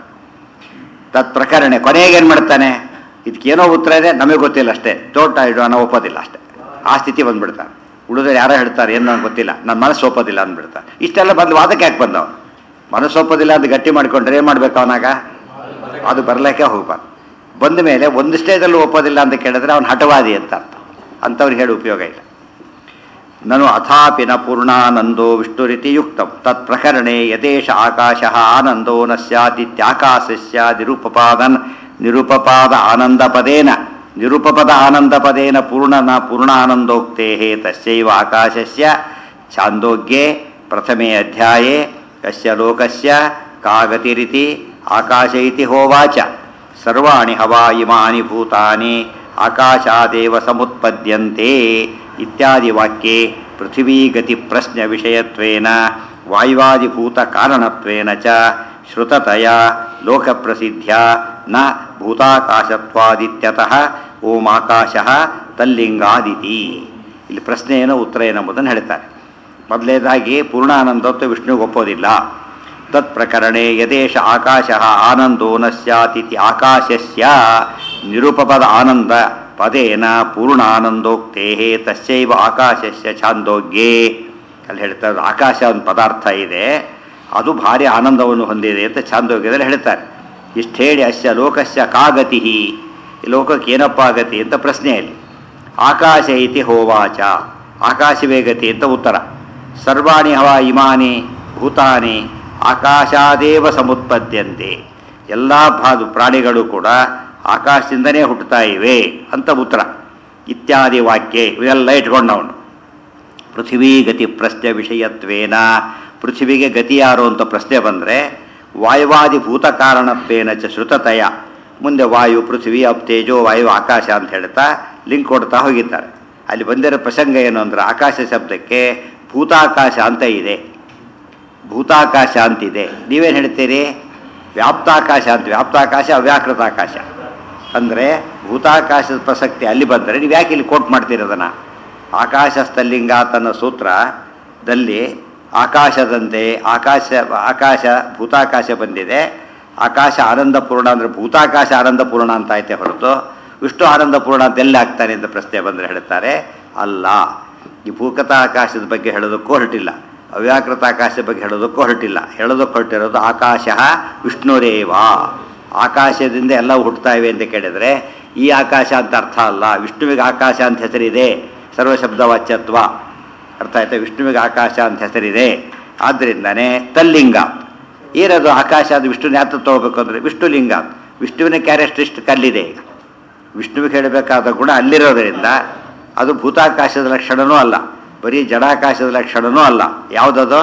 ತತ್ ಪ್ರಕರಣ ಕೊನೆಗೆ ಏನು ಮಾಡ್ತಾನೆ ಇದಕ್ಕೇನೋ ಉತ್ತರ ಇದೆ ನಮಗೆ ಗೊತ್ತಿಲ್ಲ ಅಷ್ಟೇ ತೋಟ ಇಡೋಣ ಒಪ್ಪೋದಿಲ್ಲ ಅಷ್ಟೇ ಆ ಸ್ಥಿತಿ ಬಂದ್ಬಿಡ್ತಾನೆ ಉಳಿದ್ರೆ ಯಾರೋ ಹೇಳ್ತಾರೆ ಏನು ನನಗೆ ಗೊತ್ತಿಲ್ಲ ನನ್ನ ಮನಸ್ಸು ಒಪ್ಪೋದಿಲ್ಲ ಅಂದ್ಬಿಡ್ತಾನೆ ಇಷ್ಟೆಲ್ಲ ಬಂದು ವಾದಕ್ಕೆ ಯಾಕೆ ಬಂದವನು ಮನಸ್ಸು ಒಪ್ಪೋದಿಲ್ಲ ಅಂತ ಗಟ್ಟಿ ಮಾಡ್ಕೊಂಡ್ರೆ ಏನು ಮಾಡ್ಬೇಕು ಅವನಾಗ ಅದು ಬರಲಿಕ್ಕೆ ಹೋಗ್ಬಾರ್ದು ಬಂದ ಮೇಲೆ ಒಂದು ಸ್ಟೇಜಲ್ಲೂ ಒಪ್ಪೋದಿಲ್ಲ ಅಂತ ಕೇಳಿದ್ರೆ ಅವನು ಹಠವಾದಿ ಅಂತ ಅರ್ಥ ಅಂಥವ್ರಿಗೆ ಹೇಳಿ ಉಪಯೋಗ ಇಲ್ಲ ನನು ಅಥಾಪಿ ನ ಪೂರ್ಣಾನಂದೋ ವಿಷ್ಣುರಿತಿ ಯುಕ್ತಂ ತತ್ ಪ್ರಕರಣೆ ಯದೇಶ ಆಕಾಶ ಆನಂದೋ ನ ಸ್ಯಾದಿತ್ಯಾಕಾಶಸ್ಯ ನಿರುಪಪಾದನ್ ನಿರುಪಪಾದ ಆನಂದಪದೇನ ನಿರುಪಪದ ಆನಂದಪದೇನ ಪೂರ್ಣನ ಪೂರ್ಣಾನಂದೋಕ್ತೆ ತಸ್ಯೈವ ಆಕಾಶಸ್ಯ ಛಾಂದೋಗ್ಯೆ ಪ್ರಥಮೆ ಅಧ್ಯಾಯೇ ಕಸ್ಯ ಲೋಕಸ್ಯ ಕಾಗತಿರಿತಿ ಆಕಾಶ ಇತಿ ಹೋವಾಚ ಸರ್ವಾಣಿ ಹವಾ ಇಮಾನಿ ಭೂತಾನಿ ಆಕಾಶಾದೇವ ಸಮುತ್ಪದ್ಯಂತೆ ಇತ್ಯಾದಿ ವಾಕ್ಯೆ ಪೃಥಿವೀಗತಿ ಪ್ರಶ್ನೆ ವಿಷಯತ್ವೇನ ವಾಯುವಾದಿಭೂತ ಕಾರಣತ್ವೇನ ಚ ಶ್ರುತತಯ ಲೋಕಪ್ರಸಿದ್ಧ್ಯ ನ ಭೂತಾಕಾಶತ್ವಾದಿತ್ಯತಃ ಓಂ ಆಕಾಶ ತಲ್ಲಿಂಗಾದಿತಿ ಇಲ್ಲಿ ಪ್ರಶ್ನೆ ಏನೋ ಉತ್ತರ ಏನಂಬುದನ್ನು ಹೇಳ್ತಾರೆ ಮೊದಲನೇದಾಗಿ ಪೂರ್ಣಾನಂದತ್ವ ವಿಷ್ಣುಗೆ ಒಪ್ಪೋದಿಲ್ಲ ತತ್ ಪ್ರಕರಣೆ ಯದೇಶ ಆಕಾಶ ಆನಂದೋ ನ ಸ್ಯಾತಿಥಿ ಆಕಾಶಸ್ಯ ನಿರುಪಪದ ಆನಂದ ಪದೇನ ಪೂರ್ಣಾನಂದೋಕ್ತೇ ತಸ್ಯೈವ ಆಕಾಶಸ್ಯ ಛಾಂದೋಗ್ಯೇ ಅಲ್ಲಿ ಹೇಳ್ತಾರೆ ಆಕಾಶ ಒಂದು ಪದಾರ್ಥ ಇದೆ ಅದು ಭಾರಿ ಆನಂದವನ್ನು ಹೊಂದಿದೆ ಅಂತ ಛಾಂದೋಗ್ಯದಲ್ಲಿ ಹೇಳ್ತಾರೆ ಇಷ್ಟು ಹೇಳಿ ಅಸ್ಯ ಲೋಕಸ್ಯ ಕಾಗತಿ ಈ ಲೋಕಕ್ಕೆ ಏನಪ್ಪ ಗತಿ ಅಂತ ಪ್ರಶ್ನೆಯಲ್ಲಿ ಆಕಾಶ ಇತಿ ಹೋವಾಚ ಆಕಾಶವೇ ಗತಿ ಅಂತ ಉತ್ತರ ಸರ್ವಾಣಿ ಹವ ಇಮಾನಿ ಭೂತಾನಿ ಆಕಾಶಾದೇವ ಸಮುತ್ಪದ್ಯಂತೆ ಎಲ್ಲ ಭಾದು ಪ್ರಾಣಿಗಳು ಕೂಡ ಆಕಾಶದಿಂದನೇ ಹುಟ್ಟುತ್ತಾ ಇವೆ ಅಂತ ಉತ್ತರ ಇತ್ಯಾದಿ ವಾಕ್ಯ ಇವೆಲ್ಲ ಇಟ್ಕೊಂಡವನು ಪೃಥ್ವೀ ಗತಿ ಪ್ರಶ್ನೆ ವಿಷಯತ್ವೇನ ಪೃಥ್ವಿಗೆ ಗತಿ ಯಾರು ಅಂತ ಪ್ರಶ್ನೆ ಬಂದರೆ ವಾಯುವಾದಿ ಭೂತ ಕಾರಣತ್ವೇನ ಚ ಶ್ರುತತಯ ಮುಂದೆ ವಾಯು ಪೃಥ್ವಿ ಅಪ್ ತೇಜೋ ವಾಯು ಆಕಾಶ ಅಂತ ಹೇಳ್ತಾ ಲಿಂಕ್ ಕೊಡ್ತಾ ಹೋಗಿದ್ದಾರೆ ಅಲ್ಲಿ ಬಂದಿರೋ ಪ್ರಸಂಗ ಏನು ಅಂದ್ರೆ ಆಕಾಶ ಶಬ್ದಕ್ಕೆ ಭೂತಾಕಾಶ ಅಂತ ಇದೆ ಭೂತಾಕಾಶ ಅಂತಿದೆ ನೀವೇನು ಹೇಳ್ತೀರಿ ವ್ಯಾಪ್ತಾಕಾಶ ಅಂತ ವ್ಯಾಪ್ತಾಕಾಶ ಅವ್ಯಾಕೃತ ಆಕಾಶ ಅಂದರೆ ಭೂತಾಕಾಶದ ಪ್ರಸಕ್ತಿ ಅಲ್ಲಿ ಬಂದರೆ ನೀವು ಯಾಕೆ ಇಲ್ಲಿ ಕೋಟ್ ಮಾಡ್ತೀರಿ ಅದನ್ನು ಆಕಾಶ ಸ್ಥಲಿಂಗ ತನ್ನ ಸೂತ್ರದಲ್ಲಿ ಆಕಾಶದಂತೆ ಆಕಾಶ ಆಕಾಶ ಭೂತಾಕಾಶ ಬಂದಿದೆ ಆಕಾಶ ಆನಂದಪೂರ್ಣ ಅಂದರೆ ಭೂತಾಕಾಶ ಆನಂದಪೂರ್ಣ ಅಂತ ಐತೆ ಹೊರತು ವಿಷ್ಣು ಆನಂದಪೂರ್ಣ ಅಂತ ಎಲ್ಲಿ ಆಗ್ತಾನೆ ಅಂತ ಪ್ರಶ್ನೆ ಬಂದರೆ ಹೇಳ್ತಾರೆ ಅಲ್ಲ ಈ ಭೂಕತ ಆಕಾಶದ ಬಗ್ಗೆ ಹೇಳೋದಕ್ಕೂ ಹೊರಟಿಲ್ಲ ಅವ್ಯಾಕೃತ ಆಕಾಶದ ಬಗ್ಗೆ ಹೇಳೋದಕ್ಕೂ ಹೊರಟಿಲ್ಲ ಹೇಳೋದಕ್ಕೆ ಹೊರಟಿರೋದು ಆಕಾಶ ವಿಷ್ಣುರೇವ ಆಕಾಶದಿಂದ ಎಲ್ಲ ಹುಟ್ಟುತ್ತಾ ಇವೆ ಅಂತ ಕೇಳಿದರೆ ಈ ಆಕಾಶ ಅಂತ ಅರ್ಥ ಅಲ್ಲ ವಿಷ್ಣುವಿಗೆ ಆಕಾಶ ಅಂತ ಹೆಸರಿದೆ ಸರ್ವಶಬ್ದವಾಚ್ಯತ್ವ ಅರ್ಥ ಆಯ್ತಾ ವಿಷ್ಣುವಿಗೆ ಆಕಾಶ ಅಂತ ಹೆಸರಿದೆ ಆದ್ದರಿಂದನೇ ತಲ್ಲಿಂಗ ಏನದು ಆಕಾಶ ಅದು ವಿಷ್ಣುವಿನ ಯಾತ್ರ ತಗೋಬೇಕು ಅಂದರೆ ವಿಷ್ಣುಲಿಂಗ ವಿಷ್ಣುವಿನ ಕ್ಯಾರೆಕ್ಟರಿಸ್ಟಿಕ್ ಅಲ್ಲಿದೆ ಈಗ ವಿಷ್ಣುವಿಗೆ ಹೇಳಬೇಕಾದ ಗುಣ ಅಲ್ಲಿರೋದರಿಂದ ಅದು ಭೂತಾಕಾಶದ ಲಕ್ಷಣನೂ ಅಲ್ಲ ಬರೀ ಜಡಾಕಾಶದ ಲಕ್ಷಣನೂ ಅಲ್ಲ ಯಾವುದದು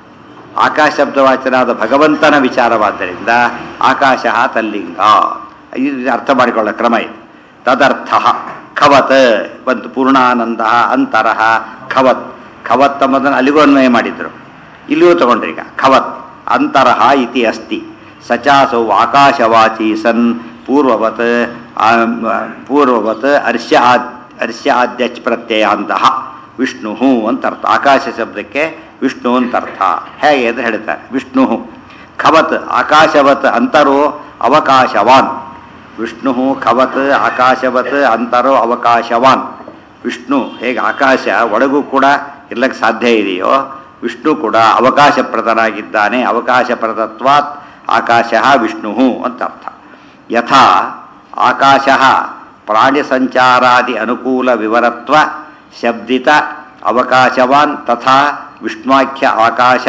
ಆಕಾಶ ಶಬ್ದವಾಚನಾದ ಭಗವಂತನ ವಿಚಾರವಾದ್ದರಿಂದ ಆಕಾಶ ತಲ್ಲಿಂಗ ಇದು ಅರ್ಥ ಮಾಡಿಕೊಳ್ಳೋ ಕ್ರಮ ಇದು ತದರ್ಥ ಖವತ್ ಬಂತು ಪೂರ್ಣಾನಂದ ಅಂತರಹ ಖವತ್ ಖವತ್ ಎಂಬುದನ್ನು ಅಲ್ಲಿಗೂ ಅನ್ವಯ ಮಾಡಿದ್ರು ಇಲ್ಲಿಯೂ ತಗೊಂಡ್ರಿ ಈಗ ಖವತ್ ಅಂತರಹ ಇತಿ ಅಸ್ತಿ ಸಚಾಸೌ ಆಕಾಶವಾಚಿ ಸನ್ ಪೂರ್ವವತ್ ಆ, ಪೂರ್ವವತ್ ಅರ್ಶ್ಯ ಆದ್ ಅರ್ಶ್ಯ ಆದ್ಯಚ್ ಪ್ರತ್ಯಯಾಂತಹ ವಿಷ್ಣು ಅಂತ ಅರ್ಥ ಆಕಾಶ ಶಬ್ದಕ್ಕೆ ವಿಷ್ಣು ಅಂತ ಅರ್ಥ ಹೇಗೆ ಅಂತ ಹೇಳ್ತಾರೆ ವಿಷ್ಣು ಖವತ್ ಆಕಾಶವತ್ ಅಂತರೋ ಅವಕಾಶವಾನ್ ವಿಷ್ಣು ಖವತ್ ಆಕಾಶವತ್ ಅಂತರೋ ಅವಕಾಶವಾನ್ ವಿಷ್ಣು ಹೇಗೆ ಆಕಾಶ ಒಳಗೂ ಕೂಡ ಇರ್ಲಕ್ಕೆ ಸಾಧ್ಯ ಇದೆಯೋ ವಿಷ್ಣು ಕೂಡ ಅವಕಾಶಪ್ರದನಾಗಿದ್ದಾನೆ ಅವಕಾಶಪ್ರದತ್ವಾತ್ ಆಕಾಶ ವಿಷ್ಣು ಅಂತ ಅರ್ಥ ಯಥಾ ಆಕಾಶ ಪ್ರಾಣಿ ಸಂಚಾರಾದಿ ಅನುಕೂಲ ವಿವರತ್ವ ಶಬ್ದಿತ ಅವಕಾಶವಾನ್ ತಥಾ ವಿಷ್ಣುವಾಖ್ಯ ಆಕಾಶ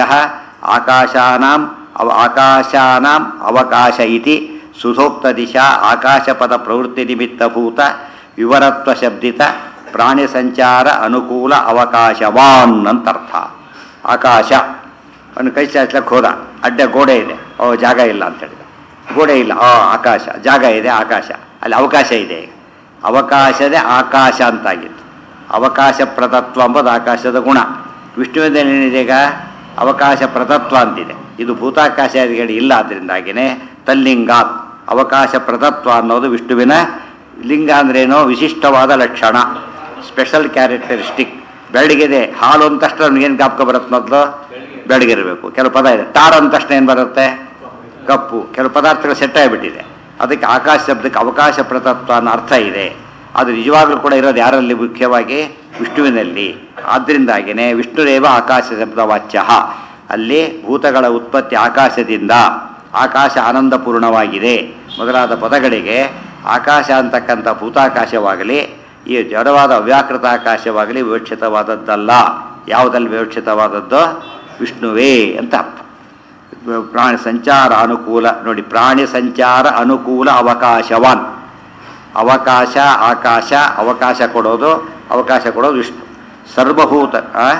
ಆಕಾಶಾನಾಂ ಅವ ಆಕಾಶಾನಾಂ ಅವಕಾಶ ಇತಿ ಸುಧೋಕ್ತ ದಿಶಾ ಆಕಾಶಪದ ಪ್ರವೃತ್ತಿ ನಿಮಿತ್ತಭೂತ ವಿವರತ್ವ ಶಬ್ದಿತ ಪ್ರಾಣಿ ಸಂಚಾರ ಅನುಕೂಲ ಅವಕಾಶವಾನ್ ಅಂತರ್ಥ ಆಕಾಶ ಅವನು ಕೈ ಚಾಚ್ಲಕ್ಕೆ ಹೋದ ಅಡ್ಡ ಗೋಡೆ ಇದೆ ಓ ಜಾಗ ಇಲ್ಲ ಅಂತ ಹೇಳಿದ ಗೋಡೆ ಇಲ್ಲ ಆ ಆಕಾಶ ಜಾಗ ಇದೆ ಆಕಾಶ ಅಲ್ಲಿ ಅವಕಾಶ ಇದೆ ಅವಕಾಶದೇ ಆಕಾಶ ಅಂತಾಗಿತ್ತು ಅವಕಾಶ ಪ್ರತತ್ವ ಎಂಬುದು ಆಕಾಶದ ಗುಣ ವಿಷ್ಣುವಿನಲ್ಲಿ ಏನಿದೆ ಈಗ ಅವಕಾಶ ಪ್ರತತ್ವ ಅಂತಿದೆ ಇದು ಭೂತಾಕಾಶಾದಿಗಳು ಇಲ್ಲ ಅದರಿಂದಾಗಿನೇ ತಲ್ಲಿಂಗಾತ್ ಅವಕಾಶ ಪ್ರತತ್ವ ಅನ್ನೋದು ವಿಷ್ಣುವಿನ ಲಿಂಗ ಅಂದ್ರೇನೋ ವಿಶಿಷ್ಟವಾದ ಲಕ್ಷಣ ಸ್ಪೆಷಲ್ ಕ್ಯಾರೆಕ್ಟರಿಸ್ಟಿಕ್ ಬೆಳಗಿದೆ ಹಾಲು ಅಂತ ತಕ್ಷಣ ಏನು ಜ್ಞಾಪಕ ಬರುತ್ತೆ ಮೊದಲು ಬೆಳಗಿರಬೇಕು ಕೆಲವು ಪದ ಇದೆ ಟಾರ್ ಅಂತ ತಕ್ಷಣ ಏನು ಬರುತ್ತೆ ಕಪ್ಪು ಕೆಲವು ಪದಾರ್ಥಗಳು ಸೆಟ್ ಆಗಿಬಿಟ್ಟಿದೆ ಅದಕ್ಕೆ ಆಕಾಶ ಶಬ್ದಕ್ಕೆ ಅವಕಾಶ ಪ್ರತತ್ವ ಅನ್ನೋ ಅರ್ಥ ಇದೆ ಅದು ನಿಜವಾಗ್ಲೂ ಕೂಡ ಇರೋದು ಯಾರಲ್ಲಿ ಮುಖ್ಯವಾಗಿ ವಿಷ್ಣುವಿನಲ್ಲಿ ಆದ್ದರಿಂದಾಗಿಯೇ ವಿಷ್ಣುರೇವ ಆಕಾಶ ಶಬ್ದ ವಾಚ್ಯ ಅಲ್ಲಿ ಭೂತಗಳ ಉತ್ಪತ್ತಿ ಆಕಾಶದಿಂದ ಆಕಾಶ ಆನಂದಪೂರ್ಣವಾಗಿದೆ ಮೊದಲಾದ ಪದಗಳಿಗೆ ಆಕಾಶ ಅಂತಕ್ಕಂಥ ಭೂತಾಕಾಶವಾಗಲಿ ಈ ಜಡವಾದ ಅವ್ಯಾಕೃತ ಆಕಾಶವಾಗಲಿ ವಿವಕ್ಷಿತವಾದದ್ದಲ್ಲ ಯಾವುದಲ್ಲಿ ವಿವಕ್ಷಿತವಾದದ್ದು ವಿಷ್ಣುವೇ ಅಂತ ಅರ್ಥ ಪ್ರಾಣಿ ಸಂಚಾರ ಅನುಕೂಲ ನೋಡಿ ಪ್ರಾಣಿ ಸಂಚಾರ ಅನುಕೂಲ ಅವಕಾಶವಾನ್ ಅವಕಾಶ ಆಕಾಶ ಅವಕಾಶ ಕೊಡೋದು ಅವಕಾಶ ಕೊಡೋದು ವಿಷ್ಣು ಸರ್ವಭೂತ ಆ?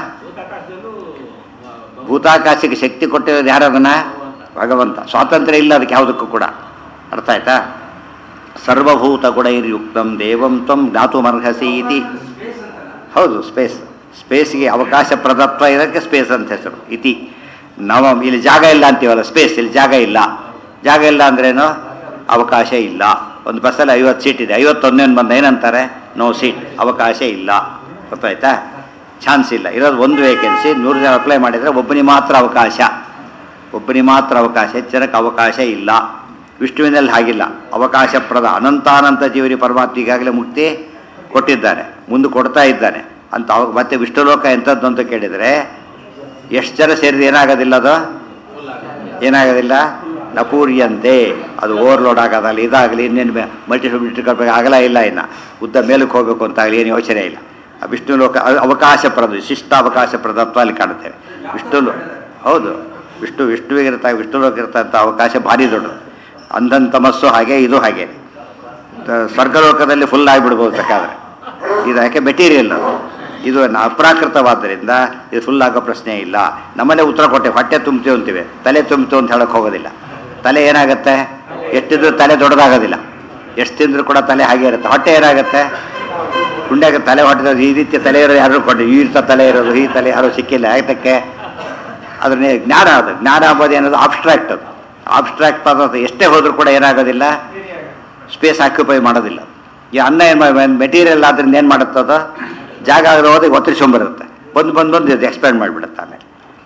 ಭೂತಾಕಾಶಕ್ಕೆ ಶಕ್ತಿ ಕೊಟ್ಟಿರೋದು ಯಾರದನ್ನ ಭಗವಂತ ಸ್ವಾತಂತ್ರ್ಯ ಇಲ್ಲ ಅದಕ್ಕೆ ಯಾವುದಕ್ಕೂ ಕೂಡ ಅರ್ಥ ಆಯ್ತಾ ಸರ್ವಭೂತ ಗುಣೈರ್ಯುಕ್ತಂ ದೇವಂ ತ್ವಂ ಜ್ಞಾತುಮರ್ಹಸಿ ಇತಿ ಸ್ಪೇಸ್ ಅಂತಲ್ಲ ಹೌದು ಸ್ಪೇಸ್ ಸ್ಪೇಸ್ಗೆ ಅವಕಾಶ ಪ್ರದತ್ವ ಇದಕ್ಕೆ ಸ್ಪೇಸ್ ಅಂತ ಹೆಸರು ಇತಿ ನವಂ ಇಲ್ಲಿ ಜಾಗ ಇಲ್ಲ ಅಂತೀವಲ್ಲ ಸ್ಪೇಸ್ ಇಲ್ಲಿ ಜಾಗ ಇಲ್ಲ ಜಾಗ ಇಲ್ಲ ಅಂದ್ರೇನು ಅವಕಾಶ ಇಲ್ಲ ಒಂದು ಬಸ್ಸಲ್ಲಿ ಐವತ್ತು ಸೀಟ್ ಇದೆ ಐವತ್ತೊಂದೇನು ಬಂದ ಏನಂತಾರೆ ನೋ ಸೀಟ್ ಅವಕಾಶ ಇಲ್ಲ ಗೊತ್ತಾಯ್ತಾ ಚಾನ್ಸ್ ಇಲ್ಲ ಇರೋದು ಒಂದು ವೇಕೆನ್ಸಿ ನೂರು ಜನ ಅಪ್ಲೈ ಮಾಡಿದರೆ ಒಬ್ಬನಿಗೆ ಮಾತ್ರ ಅವಕಾಶ ಒಬ್ಬನಿಗೆ ಮಾತ್ರ ಅವಕಾಶ ಹೆಚ್ಚು ಜನಕ್ಕೆ ಅವಕಾಶ ಇಲ್ಲ ವಿಷ್ಣುವಿನಲ್ಲಿ ಹಾಗಿಲ್ಲ ಅವಕಾಶಪ್ರದ ಅನಂತಾನಂತ ಜೀವರಿ ಪರಮಾತ್ಮ ಈಗಾಗಲೇ ಮುಕ್ತಿ ಕೊಟ್ಟಿದ್ದಾನೆ ಮುಂದೆ ಕೊಡ್ತಾ ಇದ್ದಾನೆ ಅಂತ ಅವಾಗ ಮತ್ತೆ ವಿಷ್ಣು ಲೋಕ ಎಂಥದ್ದು ಅಂತ ಕೇಳಿದರೆ ಎಷ್ಟು ಜನ ಸೇರಿದ್ರೆ ಏನಾಗೋದಿಲ್ಲ ಅದು ಏನಾಗೋದಿಲ್ಲ ನಪೂರ್ಯಂತೆ ಅದು ಓವರ್ಲೋಡ್ ಆಗೋದಾಗಲಿ ಇದಾಗಲಿ ಇನ್ನೇನು ಮಲ್ಟಿ ಕಲ್ಪಕ್ಕೆ ಆಗಲ್ಲ ಇಲ್ಲ ಇನ್ನು ಉದ್ದ ಮೇಲಕ್ಕೆ ಹೋಗಬೇಕು ಅಂತಾಗಲಿ ಏನು ಯೋಚನೆ ಇಲ್ಲ ಆ ವಿಷ್ಣು ಲೋಕ ಅದು ಅವಕಾಶಪ್ರದ ವಿಶಿಷ್ಟ ಅವಕಾಶಪ್ರದತ್ವ ಅಲ್ಲಿ ಕಾಣುತ್ತೇವೆ ವಿಷ್ಣು ಲೋ- ಹೌದು ವಿಷ್ಣು ವಿಷ್ಣುವಿಗಿರ್ತ ವಿಷ್ಣು ಲೋಕ ಇರ್ತಂಥ ಅವಕಾಶ ಭಾರಿ ದೊಡ್ಡದು ಅಂಧನ್ ತಮಸ್ಸು ಹಾಗೆ ಇದು ಹಾಗೆ ತ- ಸ್ವರ್ಗಲೋಕದಲ್ಲಿ ಫುಲ್ ಆಗಿಬಿಡ್ಬೋದು ಬೇಕಾದ್ರೆ ಇದು ಯಾಕೆ ಮೆಟೀರಿಯಲ್ ಇದು ನ- ಅಪ್ರಾಕೃತವಾದ್ದರಿಂದ ಇದು ಫುಲ್ ಆಗೋ ಪ್ರಶ್ನೆ ಇಲ್ಲ ನಮ್ಮಲ್ಲೇ ಉತ್ತರ ಕೊಟ್ಟೆ ಹೊಟ್ಟೆ ತುಂಬ್ತೀವಿ ಅಂತೀವಿ ತಲೆ ತುಂಬ್ತೀವಿ ಅಂತ ಹೇಳಕ್ ಹೋಗೋದಿಲ್ಲ ತಲೆ ಏನಾಗುತ್ತೆ ಎಷ್ಟಿದ್ರು ತಲೆ ದೊಡ್ಡದಾಗೋದಿಲ್ಲ ಎಷ್ಟು ತಿಂದ್ರು ಕೂಡ ತಲೆ ಹಾಗೆ ಇರುತ್ತೆ ಹೊಟ್ಟೆ ಏನಾಗುತ್ತೆ ಗುಂಡ್ಯಾಗ ತಲೆ ಹೊಟ್ಟೆ ಈ ರೀತಿ ತಲೆ ಇರೋದು ಯಾರು ಕೊಂಡು ಈ ರೀತಿ ತಲೆ ಇರೋದು ಈ ತಲೆ ಯಾರು ಸಿಕ್ಕಿಲ್ಲ ಯಾತಕ್ಕೆ ಅದನ್ನೇ ಜ್ಞಾನ ಅದು ಜ್ಞಾನ ಅಂಬೋದು ಏನದು ಆಬ್ಸ್ಟ್ರಾಕ್ಟ್ ಅದು ಆಬ್ಸ್ಟ್ರಾಕ್ಟ್ ಪದಾರ್ಥ ಎಷ್ಟೇ ಹೋದ್ರೂ ಕೂಡ ಏನಾಗೋದಿಲ್ಲ ಸ್ಪೇಸ್ ಆಕ್ಯುಪೈ ಮಾಡೋದಿಲ್ಲ ಈ ಅನ್ನ ಏನು ಮೆಟೀರಿಯಲ್ ಆದ್ರಿಂದ ಏನು ಮಾಡುತ್ತದ ಜಾಗ ಹೋದ್ರೆ ಒತ್ತರಿಸ್ಕೊಂಬರುತ್ತೆ ಬಂದು ಬಂದು ಬಂದು ಇದು ಎಕ್ಸ್ಪ್ಯಾಂಡ್ ಮಾಡಿಬಿಡುತ್ತೆ ಆಮೇಲೆ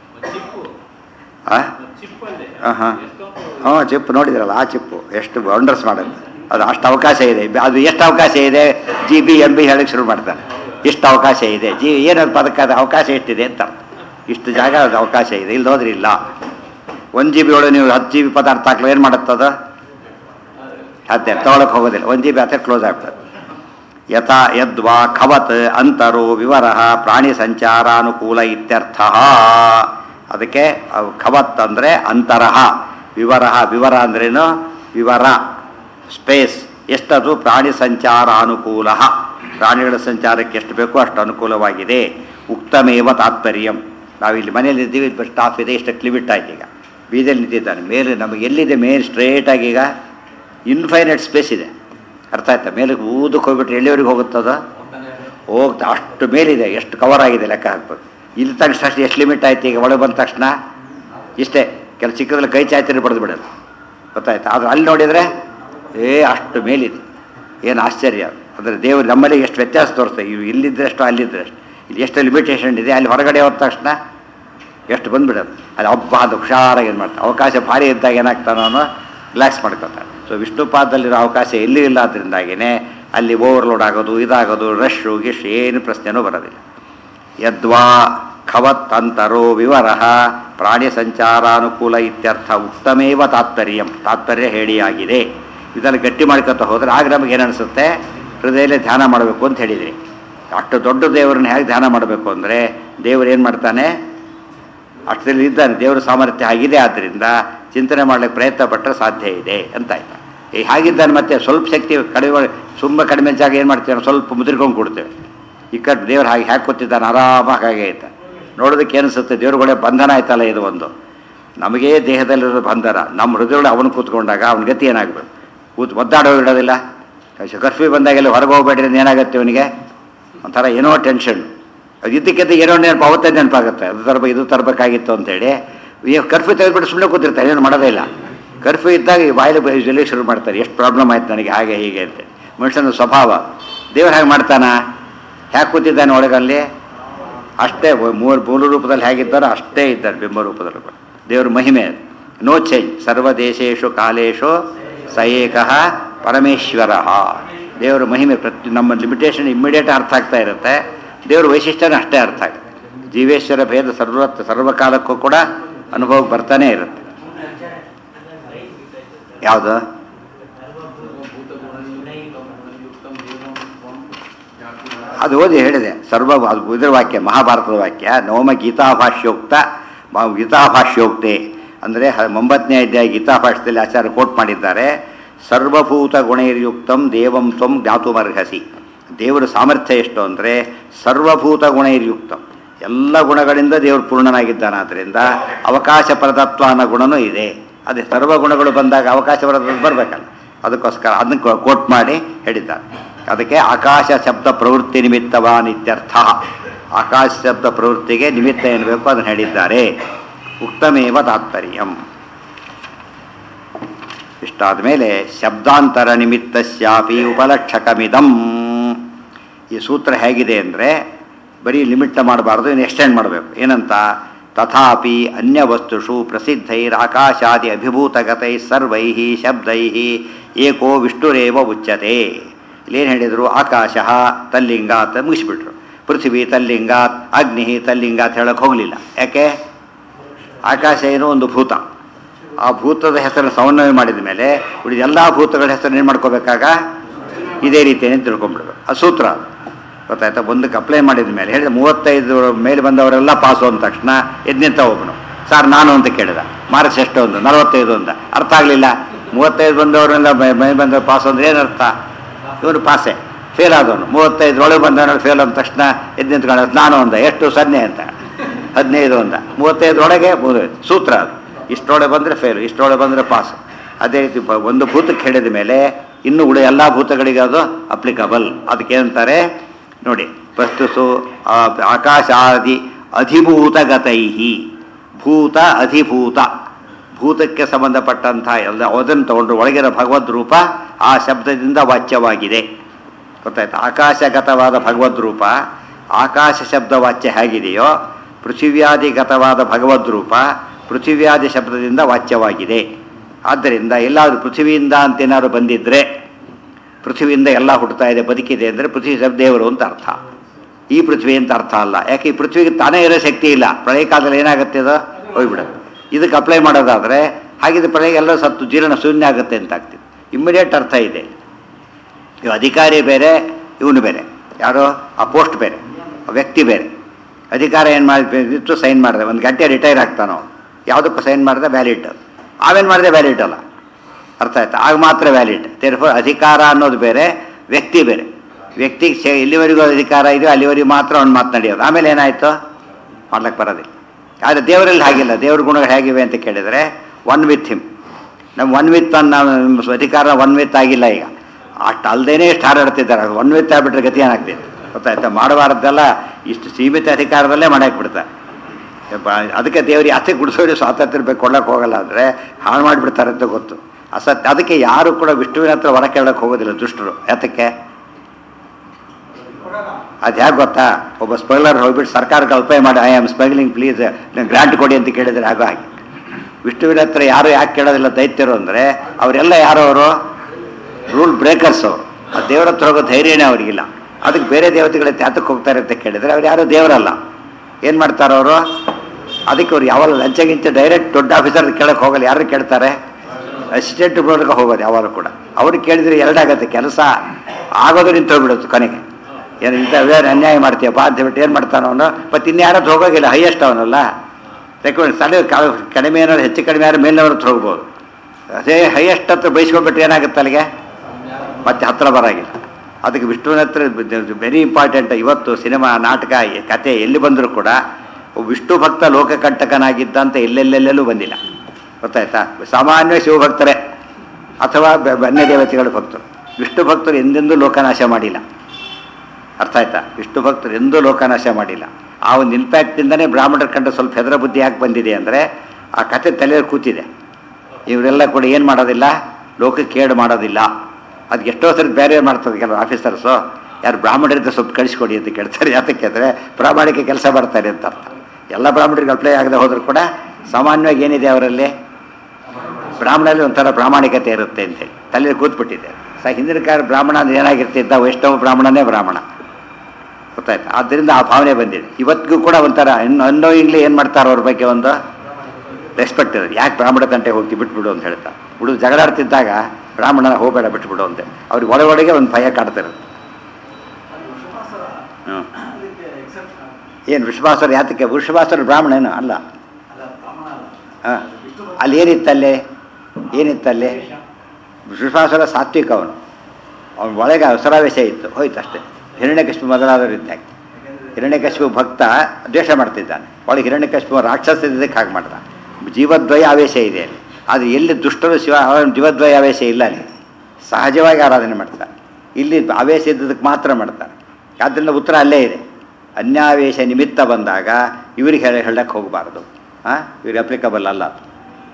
ಹಾಂ ಹಾಂ ಹಾಂ ಚಿಪ್ ನೋಡಿದ್ರಲ್ಲ ಆ ಚಿಪ್ಪು ಎಷ್ಟು ವಂಡರ್ಸ್ ಮಾಡುತ್ತೆ ಅದು ಅಷ್ಟು ಅವಕಾಶ ಇದೆ ಅದು ಎಷ್ಟು ಅವಕಾಶ ಇದೆ ಜಿ ಬಿ ಎಮ್ ಬಿ ಹೇಳಕ್ಕೆ ಶುರು ಮಾಡ್ತಾರೆ ಎಷ್ಟು ಅವಕಾಶ ಇದೆ ಜಿ ಏನದು ಪದಕ್ಕೆ ಅದು ಅವಕಾಶ ಎಷ್ಟಿದೆ ಅಂತ ಅರ್ಥ. ಇಷ್ಟು ಜಾಗ ಅದು ಅವಕಾಶ ಇದೆ ಇಲ್ಲಿ ಹೋದ್ರೆ ಇಲ್ಲ ಒಂದು ಜಿ ಬಿ ಒಳಗೆ ನೀವು ಹತ್ತು ಜಿ ಬಿ ಪದಾರ್ಥ ಹಾಕ್ಲು ಏನು ಮಾಡುತ್ತದ ಅದೇ ತೊಗೊಳಕ್ಕೆ ಹೋಗೋದಿಲ್ಲ ಒಂದು ಜಿ ಬಿ ಹತ್ತೆ ಕ್ಲೋಸ್ ಆಗ್ತದೆ ಯಥಾ ಯದ್ವಾ ಖವತ್ ಅಂತರೋ ವಿವರ ಪ್ರಾಣಿ ಸಂಚಾರಾನುಕೂಲ ಇತ್ಯರ್ಥ ಅದಕ್ಕೆ ಅವು ಖವತ್ ಅಂದರೆ ಅಂತರಹ ವಿವರ ವಿವರ ಅಂದ್ರೇನು ವಿವರ ಸ್ಪೇಸ್ ಎಷ್ಟದು ಪ್ರಾಣಿ ಸಂಚಾರ ಅನುಕೂಲ ಪ್ರಾಣಿಗಳ ಸಂಚಾರಕ್ಕೆ ಎಷ್ಟು ಬೇಕೋ ಅಷ್ಟು ಅನುಕೂಲವಾಗಿದೆ ಉಕ್ತಮೇವ ತಾತ್ಪರ್ಯಂ ನಾವಿಲ್ಲಿ ಮನೇಲಿ ಇದ್ದೀವಿ ಬಸ್ ಸ್ಟಾಫ್ ಇದೆ ಇಷ್ಟಕ್ಕೆ ಲಿಮಿಟ್ ಆಯ್ತು ಈಗ ಬೀದಲ್ಲಿ ನಿಂತಿದ್ದಾನೆ ಮೇಲೆ ನಮಗೆ ಎಲ್ಲಿದೆ ಮೇನ್ ಸ್ಟ್ರೇಟಾಗಿ ಈಗ ಇನ್ಫೈನೈಟ್ ಸ್ಪೇಸ್ ಇದೆ ಅರ್ಥ ಆಯ್ತಾ ಮೇಲೆ ಊದಕ್ಕೆ ಹೋಗ್ಬಿಟ್ರೆ ಎಲ್ಲಿವರೆಗೆ ಹೋಗುತ್ತದ ಹೋಗ್ತಾ ಅಷ್ಟು ಮೇಲಿದೆ ಎಷ್ಟು ಕವರ್ ಆಗಿದೆ ಲೆಕ್ಕ ಹಾಕ್ಬೇಕು ಇಲ್ಲಿ ತಕ್ಷಣ ಅಷ್ಟು ಎಷ್ಟು ಲಿಮಿಟ್ ಆಯ್ತು ಈಗ ಒಳಗೆ ಬಂದ ತಕ್ಷಣ ಇಷ್ಟೇ ಕೆಲ ಚಿಕ್ಕದ್ರಲ್ಲಿ ಕೈ ಚಾಯ್ತಿರಿ ಬಡ್ದು ಬಿಡೋದು ಗೊತ್ತಾಯ್ತಾ ಆದ್ರೆ ಅಲ್ಲಿ ನೋಡಿದರೆ ಏ ಅಷ್ಟು ಮೇಲಿದೆ ಏನು ಆಶ್ಚರ್ಯ ಅಂದರೆ ದೇವರು ನಮ್ಮಲ್ಲಿ ಎಷ್ಟು ವ್ಯತ್ಯಾಸ ತೋರಿಸ್ತದೆ ಇವು ಇಲ್ಲಿದ್ದರೆ ಅಷ್ಟು ಅಲ್ಲಿದ್ದರೆ ಅಷ್ಟು ಇಲ್ಲಿ ಎಷ್ಟು ಲಿಮಿಟೇಷನ್ ಇದೆ ಅಲ್ಲಿ ಹೊರಗಡೆ ಹೋದ ತಕ್ಷಣ ಎಷ್ಟು ಬಂದ್ಬಿಡೋದು ಅದು ಹಬ್ಬ ಅದು ಹುಷಾರಾಗಿ ಏನು ಮಾಡ್ತಾರೆ ಅವಕಾಶ ಭಾರಿ ಇದ್ದಾಗ ಏನಾಗ್ತಾನೋ ಅವನು ರಿಲ್ಯಾಕ್ಸ್ ಮಾಡ್ಕೊತಾನೆ ಸೊ ವಿಷ್ಣು ಪಾದದಲ್ಲಿರೋ ಅವಕಾಶ ಎಲ್ಲಿ ಇಲ್ಲ ಅದರಿಂದಾಗಿಯೇ ಅಲ್ಲಿ ಓವರ್ಲೋಡ್ ಆಗೋದು ಇದಾಗೋದು ರಶ್ಶು ಗಿಶ್ ಏನು ಪ್ರಶ್ನೆನೂ ಬರೋದಿಲ್ಲ ಯದ್ವಾ ಖವತ್ ಅಂತರೋ ವಿವರ ಪ್ರಾಣಿ ಸಂಚಾರಾನುಕೂಲ ಇತ್ಯರ್ಥ ಉತ್ತಮೇವ ತಾತ್ಪರ್ಯಂ ತಾತ್ಪರ್ಯ ಹೇಳಿಯಾಗಿದೆ ಇದನ್ನು ಗಟ್ಟಿ ಮಾಡ್ಕೊತ ಹೋದರೆ ಆಗ ನಮಗೆ ಏನು ಅನಿಸುತ್ತೆ ಹೃದಯಲ್ಲೇ ಧ್ಯಾನ ಮಾಡಬೇಕು ಅಂತ ಹೇಳಿದ್ರಿ ಅಷ್ಟು ದೊಡ್ಡ ದೇವರನ್ನ ಹೇಗೆ ಧ್ಯಾನ ಮಾಡಬೇಕು ಅಂದರೆ ದೇವರು ಏನು ಮಾಡ್ತಾನೆ ಅಷ್ಟರಲ್ಲಿ ಇದ್ದಾನೆ ದೇವರ ಸಾಮರ್ಥ್ಯ ಆಗಿದೆ ಆದ್ದರಿಂದ ಚಿಂತನೆ ಮಾಡಲಿಕ್ಕೆ ಪ್ರಯತ್ನ ಪಟ್ಟರೆ ಸಾಧ್ಯ ಇದೆ ಅಂತ ಆಯ್ತು ಈ ಹಾಗಿದ್ದಾನೆ ಮತ್ತೆ ಸ್ವಲ್ಪ ಶಕ್ತಿ ಕಡಿಮೆ ತುಂಬ ಕಡಿಮೆ ಜಾಗ ಏನು ಮಾಡ್ತೇವೆ ನಾವು ಸ್ವಲ್ಪ ಮುದ್ರಿಕೊಂಡು ಕೊಡ್ತೇವೆ ಈ ಕಡೆ ದೇವ್ರು ಹಾಗೆ ಹ್ಯಾಕ್ ಕೂತಿದ್ದಾನೆ ಆರಾಮಾಗಿ ಹಾಗೆ ಆಯ್ತು ನೋಡೋದಕ್ಕೆ ಅನಿಸುತ್ತೆ ದೇವ್ರುಗಳೇ ಬಂಧನ ಆಯ್ತಲ್ಲ ಇದು ಒಂದು ನಮಗೇ ದೇಹದಲ್ಲಿರೋ ಬಂಧನ ನಮ್ಮ ಹೃದಯಗಳು ಅವನು ಕೂತ್ಕೊಂಡಾಗ ಅವನ ಗತಿ ಏನಾಗಬೇಕು ಕೂತ್ ಒದ್ದಾಡೋ ಇಡೋದಿಲ್ಲ ಕರ್ಫ್ಯೂ ಬಂದಾಗೆಲ್ಲ ಹೊರಗೆ ಹೋಗ್ಬೇಡ್ರಿ ಅಂದ್ರೆ ಏನಾಗುತ್ತೆ ಅವನಿಗೆ ಒಂಥರ ಏನೋ ಟೆನ್ಷನ್ ಅದು ಇದ್ದಕ್ಕಿದ್ದ ಏನೋ ನೆನಪು ಅವತ್ತೇ ನೆನಪಾಗುತ್ತೆ ಅದು ತರಬೇಕು ಇದು ತರಬೇಕಾಗಿತ್ತು ಅಂತೇಳಿ ಈಗ ಕರ್ಫ್ಯೂ ತೆಗೆದುಬಿಟ್ಟು ಸುಮ್ಮನೆ ಕೂತಿರ್ತಾರೆ ಏನು ಮಾಡೋದೇ ಇಲ್ಲ ಕರ್ಫ್ಯೂ ಇದ್ದಾಗ ಈ ಬಾಯಲ್ಲಿ ಯೂಶಲಿ ಶುರು ಮಾಡ್ತಾರೆ ಎಷ್ಟು ಪ್ರಾಬ್ಲಮ್ ಆಯ್ತು ನನಗೆ ಹಾಗೆ ಹೀಗೆ ಅಂತ ಮನುಷ್ಯನ ಸ್ವಭಾವ ದೇವ್ರು ಹಾಗೆ ಮಾಡ್ತಾನ ಹ್ಯಾಕೆ ಕೂತಿದ್ದಾನೆ ಒಳಗಲ್ಲಿ ಅಷ್ಟೇ ಮೂರು ಮೂಲ ರೂಪದಲ್ಲಿ ಹೇಗಿದ್ದಾರೋ ಅಷ್ಟೇ ಇದ್ದಾರೆ ಬಿಂಬ ರೂಪದಲ್ಲಿ ಕೂಡ ದೇವ್ರ ಮಹಿಮೆ ನೋ ಚೇಂಜ್ ಸರ್ವ ದೇಶೇಶು ಕಾಲೇಶು ಸ ಏಕಃ ಪರಮೇಶ್ವರ ದೇವರ ಮಹಿಮೆ ಪ್ರತಿ ನಮ್ಮ ಲಿಮಿಟೇಷನ್ ಇಮ್ಮಿಡಿಯೇಟ್ ಅರ್ಥ ಆಗ್ತಾ ಇರುತ್ತೆ ದೇವ್ರ ವೈಶಿಷ್ಟ್ಯನೂ ಅಷ್ಟೇ ಅರ್ಥ ಆಗುತ್ತೆ ಜೀವೇಶ್ವರ ಭೇದ ಸರ್ವ ಸರ್ವಕಾಲಕ್ಕೂ ಕೂಡ ಅನುಭವಕ್ಕೆ ಬರ್ತಾನೆ ಇರುತ್ತೆ ಯಾವುದು ಅದು ಓದಿ ಹೇಳಿದೆ ಸರ್ವ ಅದು ಇದರ ವಾಕ್ಯ ಮಹಾಭಾರತದ ವಾಕ್ಯ ನವಮ ಗೀತಾಭಾಷ್ಯೋಕ್ತ ಮ- ಗೀತಾಭಾಷ್ಯೋಕ್ತೆ ಅಂದರೆ ಒಂಬತ್ತನೇ ಅಧ್ಯಾಯ ಗೀತಾಭಾಷ್ಯದಲ್ಲಿ ಆಚಾರ್ಯ ಕೋಟ್ ಮಾಡಿದ್ದಾರೆ ಸರ್ವಭೂತ ಗುಣೈರ್ಯುಕ್ತಂ ದೇವಂ ತ್ವಂ ಜ್ಞಾತುಮರ್ಹಸಿ ದೇವರ ಸಾಮರ್ಥ್ಯ ಎಷ್ಟು ಅಂದರೆ ಸರ್ವಭೂತ ಗುಣೈರ್ಯುಕ್ತಂ ಎಲ್ಲ ಗುಣಗಳಿಂದ ದೇವರು ಪೂರ್ಣನಾಗಿದ್ದಾನಾದ್ದರಿಂದ ಅವಕಾಶ ಪರತತ್ವ ಅನ್ನೋ ಗುಣನೂ ಇದೆ ಅದೇ ಸರ್ವ ಗುಣಗಳು ಬಂದಾಗ ಅವಕಾಶ ಪರತತ್ವ ಬರಬೇಕಲ್ಲ ಅದಕ್ಕೋಸ್ಕರ ಅದನ್ನು ಕೋಟ್ ಮಾಡಿ ಹೇಳಿದ್ದಾರೆ ಅದಕ್ಕೆ ಆಕಾಶ ಶಬ್ದ ಪ್ರವೃತ್ತಿ ನಿಮಿತ್ತವಾನ್ ಇತ್ಯರ್ಥ ಆಕಾಶ ಶಬ್ದ ಪ್ರವೃತ್ತಿಗೆ ನಿಮಿತ್ತ ಏನು ಬೇಕು ಅದನ್ನು ಹೇಳಿದ್ದಾರೆ ಉಕ್ತಮೇವ ತಾತ್ಪರ್ಯಂ ಇಷ್ಟಾದ ಮೇಲೆ ಶಬ್ದಾಂತರ ನಿಮಿತ್ತಸ್ಯಾಪಿ ಉಪಲಕ್ಷಕಮಿದಂ ಈ ಸೂತ್ರ ಹೇಗಿದೆ ಅಂದರೆ ಬರೀ ಲಿಮಿಟ್ ಮಾಡಬಾರ್ದು ಇನ್ನು ಎಕ್ಸ್ಟೆಂಡ್ ಮಾಡಬೇಕು ಏನಂತ ತಥಾಪಿ ಅನ್ಯ ವಸ್ತುಷು ಪ್ರಸಿದ್ಧೈರ್ ಆಕಾಶಾದಿ ಅಭಿಭೂತಗತೈ ಸರ್ವೈ ಶಬ್ದೈ ಏಕೋ ವಿಷ್ಣುರೇವ ಉಚ್ಯತೆ ಇಲ್ಲೇನು ಹೇಳಿದರು ಆಕಾಶ ತಲ್ಲಿಂಗ ಅಂತ ಮುಗಿಸ್ಬಿಟ್ರು ಪೃಥ್ವಿ ತಲ್ಲಿಂಗಾತ್ ಅಗ್ನಿ ತಲ್ಲಿಂಗಾತ್ ಹೇಳಕ್ಕೆ ಹೋಗಲಿಲ್ಲ ಯಾಕೆ ಆಕಾಶ ಏನೋ ಒಂದು ಭೂತ ಆ ಭೂತದ ಹೆಸರನ್ನು ಸಮನ್ವಯ ಮಾಡಿದ ಮೇಲೆ ಉಳಿದ ಎಲ್ಲ ಭೂತಗಳ ಹೆಸರನ್ನು ಏನು ಮಾಡ್ಕೋಬೇಕಾಗ ಇದೇ ರೀತಿಯೇ ತಿಳ್ಕೊಂಡ್ಬಿಡ್ಬೇಕು ಆ ಸೂತ್ರ ಅದು. ಗೊತ್ತಾಯ್ತಾ ಒಂದಕ್ಕೆ ಅಪ್ಲೈ ಮಾಡಿದ ಮೇಲೆ ಹೇಳಿದ ಮೂವತ್ತೈದು ಮೇಲೆ ಬಂದವರೆಲ್ಲ ಪಾಸು ಅಂದ ತಕ್ಷಣ ಎದ್ನಿಂತ ಒಬ್ಬನು ಸರ್ ನಾನು ಅಂತ ಕೇಳಿದ ಮಾರ್ಕ್ಸ್ ಎಷ್ಟು ಒಂದು ನಲವತ್ತೈದು ಅಂತ ಅರ್ಥ ಆಗಲಿಲ್ಲ ಮೂವತ್ತೈದು ಬಂದವರೆಲ್ಲ ಮೇಲೆ ಬಂದ ಪಾಸ್ ಅಂದ್ರೆ ಏನರ್ಥ ಇವನು ಪಾಸೆ ಫೇಲ್ ಆದವನು ಮೂವತ್ತೈದರೊಳಗೆ ಬಂದವನು ಫೇಲ್ ಅಂದ ತಕ್ಷಣ ಎದ್ದು ನಿಂತ್ಕೊಂಡು ನಾನು ಅಂದ ಎಷ್ಟು ಸೊನ್ನೆ ಅಂತ ಹದಿನೈದು ಅಂದ ಮೂವತ್ತೈದರೊಳಗೆ ಮುಗಿದೋಯ್ತು. ಸೂತ್ರ ಅದು ಇಷ್ಟರೊಳಗೆ ಬಂದರೆ ಫೇಲ್ ಇಷ್ಟರೊಳಗೆ ಬಂದರೆ ಪಾಸ್ ಅದೇ ರೀತಿ ಬ- ಒಂದು ಭೂತಕ್ಕೆ ಹೇಳಿದ ಮೇಲೆ ಇನ್ನು ಉಳಿದ ಎಲ್ಲ ಭೂತಗಳಿಗೆ ಅದು ಅಪ್ಲಿಕಬಲ್ ಅದಕ್ಕೆ ಏನಂತಾರೆ ನೋಡಿ ವಸ್ತುಸು ಆ- ಆಕಾಶಾದಿ ಅಧಿಭೂತಗತೈ ಭೂತ ಅಧಿಭೂತ ಭೂತಕ್ಕೆ ಸಂಬಂಧಪಟ್ಟಂಥ ಎಲ್ಲ ಅದನ್ನು ತಗೊಂಡು ಒಳಗಿರೋ ಭಗವದ್ ರೂಪ ಆ ಶಬ್ದದಿಂದ ವಾಚ್ಯವಾಗಿದೆ ಗೊತ್ತಾಯ್ತು ಆಕಾಶಗತವಾದ ಭಗವದ್ ರೂಪ ಆಕಾಶ ಶಬ್ದ ವಾಚ್ಯ ಹೇಗಿದೆಯೋ ಪೃಥಿವ್ಯಾದಿಗತವಾದ ಭಗವದ್ ರೂಪ ಪೃಥಿವ್ಯಾದಿ ಶಬ್ದದಿಂದ ವಾಚ್ಯವಾಗಿದೆ ಆದ್ದರಿಂದ ಎಲ್ಲಾದರೂ ಪೃಥ್ವಿಯಿಂದ ಅಂತೇನಾದ್ರು ಬಂದಿದ್ದರೆ ಪೃಥ್ವಿಯಿಂದ ಎಲ್ಲ ಹುಟ್ಟುತ್ತಾ ಇದೆ ಬದುಕಿದೆ ಅಂದರೆ ಪೃಥ್ವಿ ಶಬ್ದ ದೇವರು ಅಂತ ಅರ್ಥ ಈ ಪೃಥ್ವಿ ಅಂತ ಅರ್ಥ ಅಲ್ಲ ಯಾಕೆ ಈ ಪೃಥ್ವಿಗೆ ತಾನೇ ಇರೋ ಶಕ್ತಿ ಇಲ್ಲ ಪ್ರಳಯ ಕಾಲದಲ್ಲಿ ಏನಾಗುತ್ತೆ ಅದು ಹೋಗ್ಬಿಡುತ್ತೆ ಇದಕ್ಕೆ ಅಪ್ಲೈ ಮಾಡೋದಾದರೆ ಹಾಗಿದ್ರೆ ಪ್ರಳಯ ಎಲ್ಲ ಸತ್ತು ಜೀರ್ಣ ಶೂನ್ಯ ಆಗುತ್ತೆ ಅಂತ ಆಗ್ತಿದೆ ಇಮ್ಮಿಡಿಯೇಟ್ ಅರ್ಥ ಇದೆ ಇವ ಅಧಿಕಾರಿ ಬೇರೆ ಇವನು ಬೇರೆ ಯಾರೋ ಆ ಪೋಸ್ಟ್ ಬೇರೆ ಆ ವ್ಯಕ್ತಿ ಬೇರೆ ಅಧಿಕಾರ ಏನು ಮಾಡಿತ್ತು ಸೈನ್ ಮಾಡಿದೆ ಒಂದು ಗಂಟೆ ರಿಟೈರ್ ಆಗ್ತಾನೋ ಯಾವುದಕ್ಕೂ ಸೈನ್ ಮಾಡಿದೆ ವ್ಯಾಲಿಡ್ ಆವೇನು ಮಾಡಿದೆ ವ್ಯಾಲಿಡ್ ಅಲ್ಲ ಅರ್ಥ ಆಯ್ತಾ ಆಗ ಮಾತ್ರ ವ್ಯಾಲಿಡ್ ತೇರ್ಫೋರ್ ಅಧಿಕಾರ ಅನ್ನೋದು ಬೇರೆ ವ್ಯಕ್ತಿ ಬೇರೆ ವ್ಯಕ್ತಿಗೆ ಸೇ ಎಲ್ಲಿವರೆಗೂ ಅಧಿಕಾರ ಇದೆಯೋ ಅಲ್ಲಿವರೆಗೂ ಮಾತ್ರ ಅವ್ನು ಮಾತನಾಡಿಯೋದು ಆಮೇಲೆ ಏನಾಯಿತು ಮಾಡ್ಲಿಕ್ಕೆ ಬರೋದಿಲ್ಲ ಆದರೆ ದೇವರಲ್ಲಿ ಹಾಗಿಲ್ಲ ದೇವ್ರ ಗುಣಗಳು ಹೇಗಿವೆ ಅಂತ ಕೇಳಿದರೆ ಒನ್ ವಿತ್ ಹಿಮ್ ನಮ್ಮ ಒನ್ ವಿತ್ ಅನ್ನೋ ಅಧಿಕಾರ ಒನ್ ವಿತ್ ಆಗಿಲ್ಲ ಈಗ ಅಷ್ಟು ಅಲ್ಲದೇನೆ ಎಷ್ಟು ಹಾರಾಡ್ತಿದ್ದಾರೆ ಒನ್ ವಿತ್ ಆಗ್ಬಿಟ್ರೆ ಗತಿ ಏನಾಗ್ತಿತ್ತು ಗೊತ್ತಾಯ್ತಾ ಮಾಡಬಾರ್ದೆಲ್ಲ ಇಷ್ಟು ಸೀಮಿತ ಅಧಿಕಾರದಲ್ಲೇ ಮಾಡಕ್ಕೆ ಬಿಡ್ತಾರೆ ಬ- ಅದಕ್ಕೆ ದೇವರಿಗೆ ಅತಿ ಗುಡಿಸೋರು ಸ್ವಾತಂತ್ರ್ಯ ಬೇಕು ಕೊಡ್ಲಕ್ಕೆ ಹೋಗಲ್ಲ ಅಂದರೆ ಹಾಳು ಮಾಡಿಬಿಡ್ತಾರೆ ಅಂತ ಗೊತ್ತು ಅಸತ್ಯ ಅದಕ್ಕೆ ಯಾರು ಕೂಡ ವಿಷ್ಣುವಿನ ಹತ್ರ ಹೊರ ಕೇಳಕ್ಕೆ ಹೋಗೋದಿಲ್ಲ ದುಷ್ಟರು ಯಾತಕ್ಕೆ ಅದು ಹೇಗೆ ಗೊತ್ತಾ ಒಬ್ಬ ಸ್ಮಗ್ಲರ್ ಹೋಗ್ಬಿಟ್ಟು ಸರ್ಕಾರಕ್ಕೆ ಅಲ್ಪಾಯ ಮಾಡಿ I am smuggling please grant ಕೊಡಿ ಅಂತ ಕೇಳಿದರೆ ಆಗೋ ಹಾಗೆ ವಿಷ್ಣುವಿನ ಹತ್ರ ಯಾರು ಯಾಕೆ ಕೇಳೋದಿಲ್ಲ ದೈತ್ಯರು ಅಂದರೆ ಅವರೆಲ್ಲ ಯಾರೋ ಅವರು ರೂಲ್ ಬ್ರೇಕರ್ಸ್ ಅವರು ಆ ದೇವರ ಹತ್ರ ಹೋಗೋ ಧೈರ್ಯನೇ ಅವರಿಗಿಲ್ಲ ಅದಕ್ಕೆ ಬೇರೆ ದೇವತೆಗಳ ತ್ಯಾತಕ್ಕೆ ಹೋಗ್ತಾರೆ ಅಂತ ಕೇಳಿದರೆ ಅವ್ರು ಯಾರು ದೇವರಲ್ಲ ಏನು ಮಾಡ್ತಾರೆ ಅವರು ಅದಕ್ಕೆ ಅವ್ರು ಯಾವಾಗ ಲಂಚ ಗಿಂಚ ಡೈರೆಕ್ಟ್ ದೊಡ್ಡ ಆಫೀಸರ್ ಕೇಳಕ್ಕೆ ಹೋಗಲ್ಲ ಯಾರು ಕೇಳ್ತಾರೆ ಅಸಿಸ್ಟೆಂಟ್ ಮೂಲಕ ಹೋಗೋದು ಯಾವಾಗ ಕೂಡ ಅವ್ರು ಕೇಳಿದ್ರೆ ಎರಡಾಗತ್ತೆ ಕೆಲಸ ಆಗೋದು ನಿಂತು ಹೋಗ್ಬಿಡುತ್ತೆ ಕೊನೆಗೆ ಏನು ಇಂಥ ಬೇರೆ ಅನ್ಯಾಯ ಮಾಡ್ತೀಯಪ್ಪ ಅಂತ ಹೇಳ್ಬಿಟ್ಟು ಏನು ಮಾಡ್ತಾನೋ ಅವನು ಮತ್ತೆ ಇನ್ಯಾರದ್ದು ಹೋಗೋಗಿಲ್ಲ ಹೈಯೆಸ್ಟ್ ಅವನಲ್ಲ ರೆಕಮೆಂಡ್ ಸಣ್ಣ ಕ- ಕಡಿಮೆ ಏನಾದ್ರು ಹೆಚ್ಚು ಕಡಿಮೆ ಯಾರು ಮೇಲಿನವ್ರ ಹತ್ರ ಹೋಗ್ಬೋದು ಅದೇ ಹೈಯೆಸ್ಟ್ ಹತ್ರ ಬಯಸ್ಕೊಂಡ್ಬಿಟ್ರೆ ಏನಾಗುತ್ತೆ ಅಲ್ಲಿಗೆ ಮತ್ತೆ ಹತ್ರ ಬರಾಗಿಲ್ಲ ಅದಕ್ಕೆ ವಿಷ್ಣುವಿನ ಹತ್ರ ವೆರಿ ಇಂಪಾರ್ಟೆಂಟ್ ಇವತ್ತು ಸಿನಿಮಾ ನಾಟಕ ಈ ಕತೆ ಎಲ್ಲಿ ಬಂದರೂ ಕೂಡ ಒಬ್ಬ ವಿಷ್ಣು ಭಕ್ತ ಲೋಕಕಂಟಕನಾಗಿದ್ದಂತ ಎಲ್ಲೆಲ್ಲೆಲ್ಲೂ ಬಂದಿಲ್ಲ ಗೊತ್ತಾಯ್ತಾ ಸಾಮಾನ್ಯ ಶಿವಭಕ್ತರೇ ಅಥವಾ ಬ- ಅನ್ಯ ದೇವತೆಗಳ ಭಕ್ತರು ವಿಷ್ಣು ಭಕ್ತರು ಎಂದೆಂದೂ ಲೋಕನಾಶ ಮಾಡಿಲ್ಲ ಅರ್ಥ ಆಯ್ತಾ ವಿಷ್ಣು ಭಕ್ತರು ಎಂದೂ ಲೋಕನಾಶ ಮಾಡಿಲ್ಲ ಆ ಒಂದು ಇಂಪ್ಯಾಕ್ಟಿಂದನೇ ಬ್ರಾಹ್ಮಣರ ಕಂಡು ಸ್ವಲ್ಪ ಹೆದರ ಬುದ್ಧಿ ಯಾಕೆ ಬಂದಿದೆ ಅಂದರೆ ಆ ಕತೆ ತಲೆಯಲ್ಲಿ ಕೂತಿದೆ ಇವರೆಲ್ಲ ಕೂಡ ಏನು ಮಾಡೋದಿಲ್ಲ ಲೋಕಕ್ಕೆ ಕೇಡು ಮಾಡೋದಿಲ್ಲ ಅದಕ್ಕೆ ಎಷ್ಟೋ ಸರಿ ಬೇರೆ ಮಾಡ್ತಾರೆ ಕೆಲವು ಆಫೀಸರ್ಸು ಯಾರು ಬ್ರಾಹ್ಮಣರಿಂದ ಸ್ವಲ್ಪ ಕಳಿಸ್ಕೊಡಿ ಅಂತ ಕೇಳ್ತಾರೆ ಯಾತಕ್ಕೆ ಅಂದರೆ ಪ್ರಾಮಾಣಿಕ ಕೆಲಸ ಮಾಡ್ತಾರೆ ಅಂತ ಅರ್ಥ ಎಲ್ಲ ಬ್ರಾಹ್ಮಣರಿಗೆ ಅಪ್ಲೈ ಆಗದೆ ಹೋದರೂ ಕೂಡ ಸಾಮಾನ್ಯವಾಗಿ ಏನಿದೆ ಅವರಲ್ಲಿ ಬ್ರಾಹ್ಮಣರಲ್ಲಿ ಒಂಥರ ಪ್ರಾಮಾಣಿಕತೆ ಇರುತ್ತೆ ಅಂತೇಳಿ ತಲೆಯಲ್ಲಿ ಕೂತ್ಬಿಟ್ಟಿದೆ ಸ ಹಿಂದಿನ ಕಾಲ ಬ್ರಾಹ್ಮಣ ಅಂದ್ರೆ ಏನಾಗಿರ್ತಿದ್ದ ವೈಷ್ಣವ ಬ್ರಾಹ್ಮಣನೇ ಬ್ರಾಹ್ಮಣ ಗೊತ್ತಾಯ್ತು ಆದ್ದರಿಂದ ಆ ಭಾವನೆ ಬಂದಿದೆ ಇವತ್ತಿಗೂ ಕೂಡ ಒಂಥರ ಇನ್ನು ಅನ್ನೋಯಿಂಗ್ಲಿ ಏನು ಮಾಡ್ತಾರೆ ಅವ್ರ ಬಗ್ಗೆ ಒಂದು ರೆಸ್ಪೆಕ್ಟ್ ಇರೋದು ಯಾಕೆ ಬ್ರಾಹ್ಮಣ ತಂಟೆ ಹೋಗ್ತಿ ಬಿಟ್ಬಿಡು ಅಂತ ಹೇಳ್ತಾರೆ ಹುಡುಗ ಜಗಳಾಡ್ತಿದ್ದಾಗ ಬ್ರಾಹ್ಮಣನ ಹೋಗಬೇಡ ಬಿಟ್ಬಿಡು ಅಂತೆ ಅವ್ರಿಗೆ ಒಳಗೊಳಗೆ ಒಂದು ಭಯ ಕಾಡ್ತಿರೋದು ಹ್ಞೂ ಏನು ವಿಶ್ವಾಸರು ಯಾತಕ್ಕೆ ವಿಶ್ವಾಸರು ಬ್ರಾಹ್ಮಣೇನು ಅಲ್ಲ ಹಾಂ ಅಲ್ಲಿ ಏನಿತ್ತಲ್ಲಿ ಏನಿತ್ತಲ್ಲಿ ವಿಶ್ವಾಸರ ಸಾತ್ವಿಕ ಅವನು ಅವನ ಒಳಗೆ ಅವಸರಾವೇಶ ಇತ್ತು ಹೋಯ್ತು ಅಷ್ಟೇ ಹಿರಣ್ಯಕಶ್ಯಪ ಮೊದಲಾದವರು ಇದ್ದಾಗ ಹಿರಣ್ಯಕಶ್ಯಪ ಭಕ್ತ ದ್ವೇಷ ಮಾಡ್ತಿದ್ದಾನೆ ಒಳಗೆ ಹಿರಣ್ಯಕಶ್ಯಪ ರಾಕ್ಷಸ ಇದ್ದಕ್ಕೆ ಹಾಗೆ ಮಾಡ್ದ ಜೀವದ್ವಯ ಆವೇಶ ಇದೆ ಅಲ್ಲಿ ಆದರೆ ಎಲ್ಲಿ ದುಷ್ಟರು ಶಿವ ಅವನ ಜೀವದ್ವಯ ಆವೇಶ ಇಲ್ಲ ಅಲ್ಲಿ ಸಹಜವಾಗಿ ಆರಾಧನೆ ಮಾಡ್ತಾರೆ ಇಲ್ಲಿ ಆವೇಶ ಇದ್ದದಕ್ಕೆ ಮಾತ್ರ ಮಾಡ್ತಾರೆ ಆದ್ದರಿಂದ ಉತ್ತರ ಅಲ್ಲೇ ಇದೆ ಅನ್ಯಾವೇಶ ನಿಮಿತ್ತ ಬಂದಾಗ ಇವ್ರಿಗೆ ಹೇಳ ಹೇಳಕ್ಕೆ ಹೋಗಬಾರ್ದು ಹಾಂ ಇವ್ರಿಗೆ ಅಪ್ಲಿಕಬಲ್ ಅಲ್ಲ ಅದು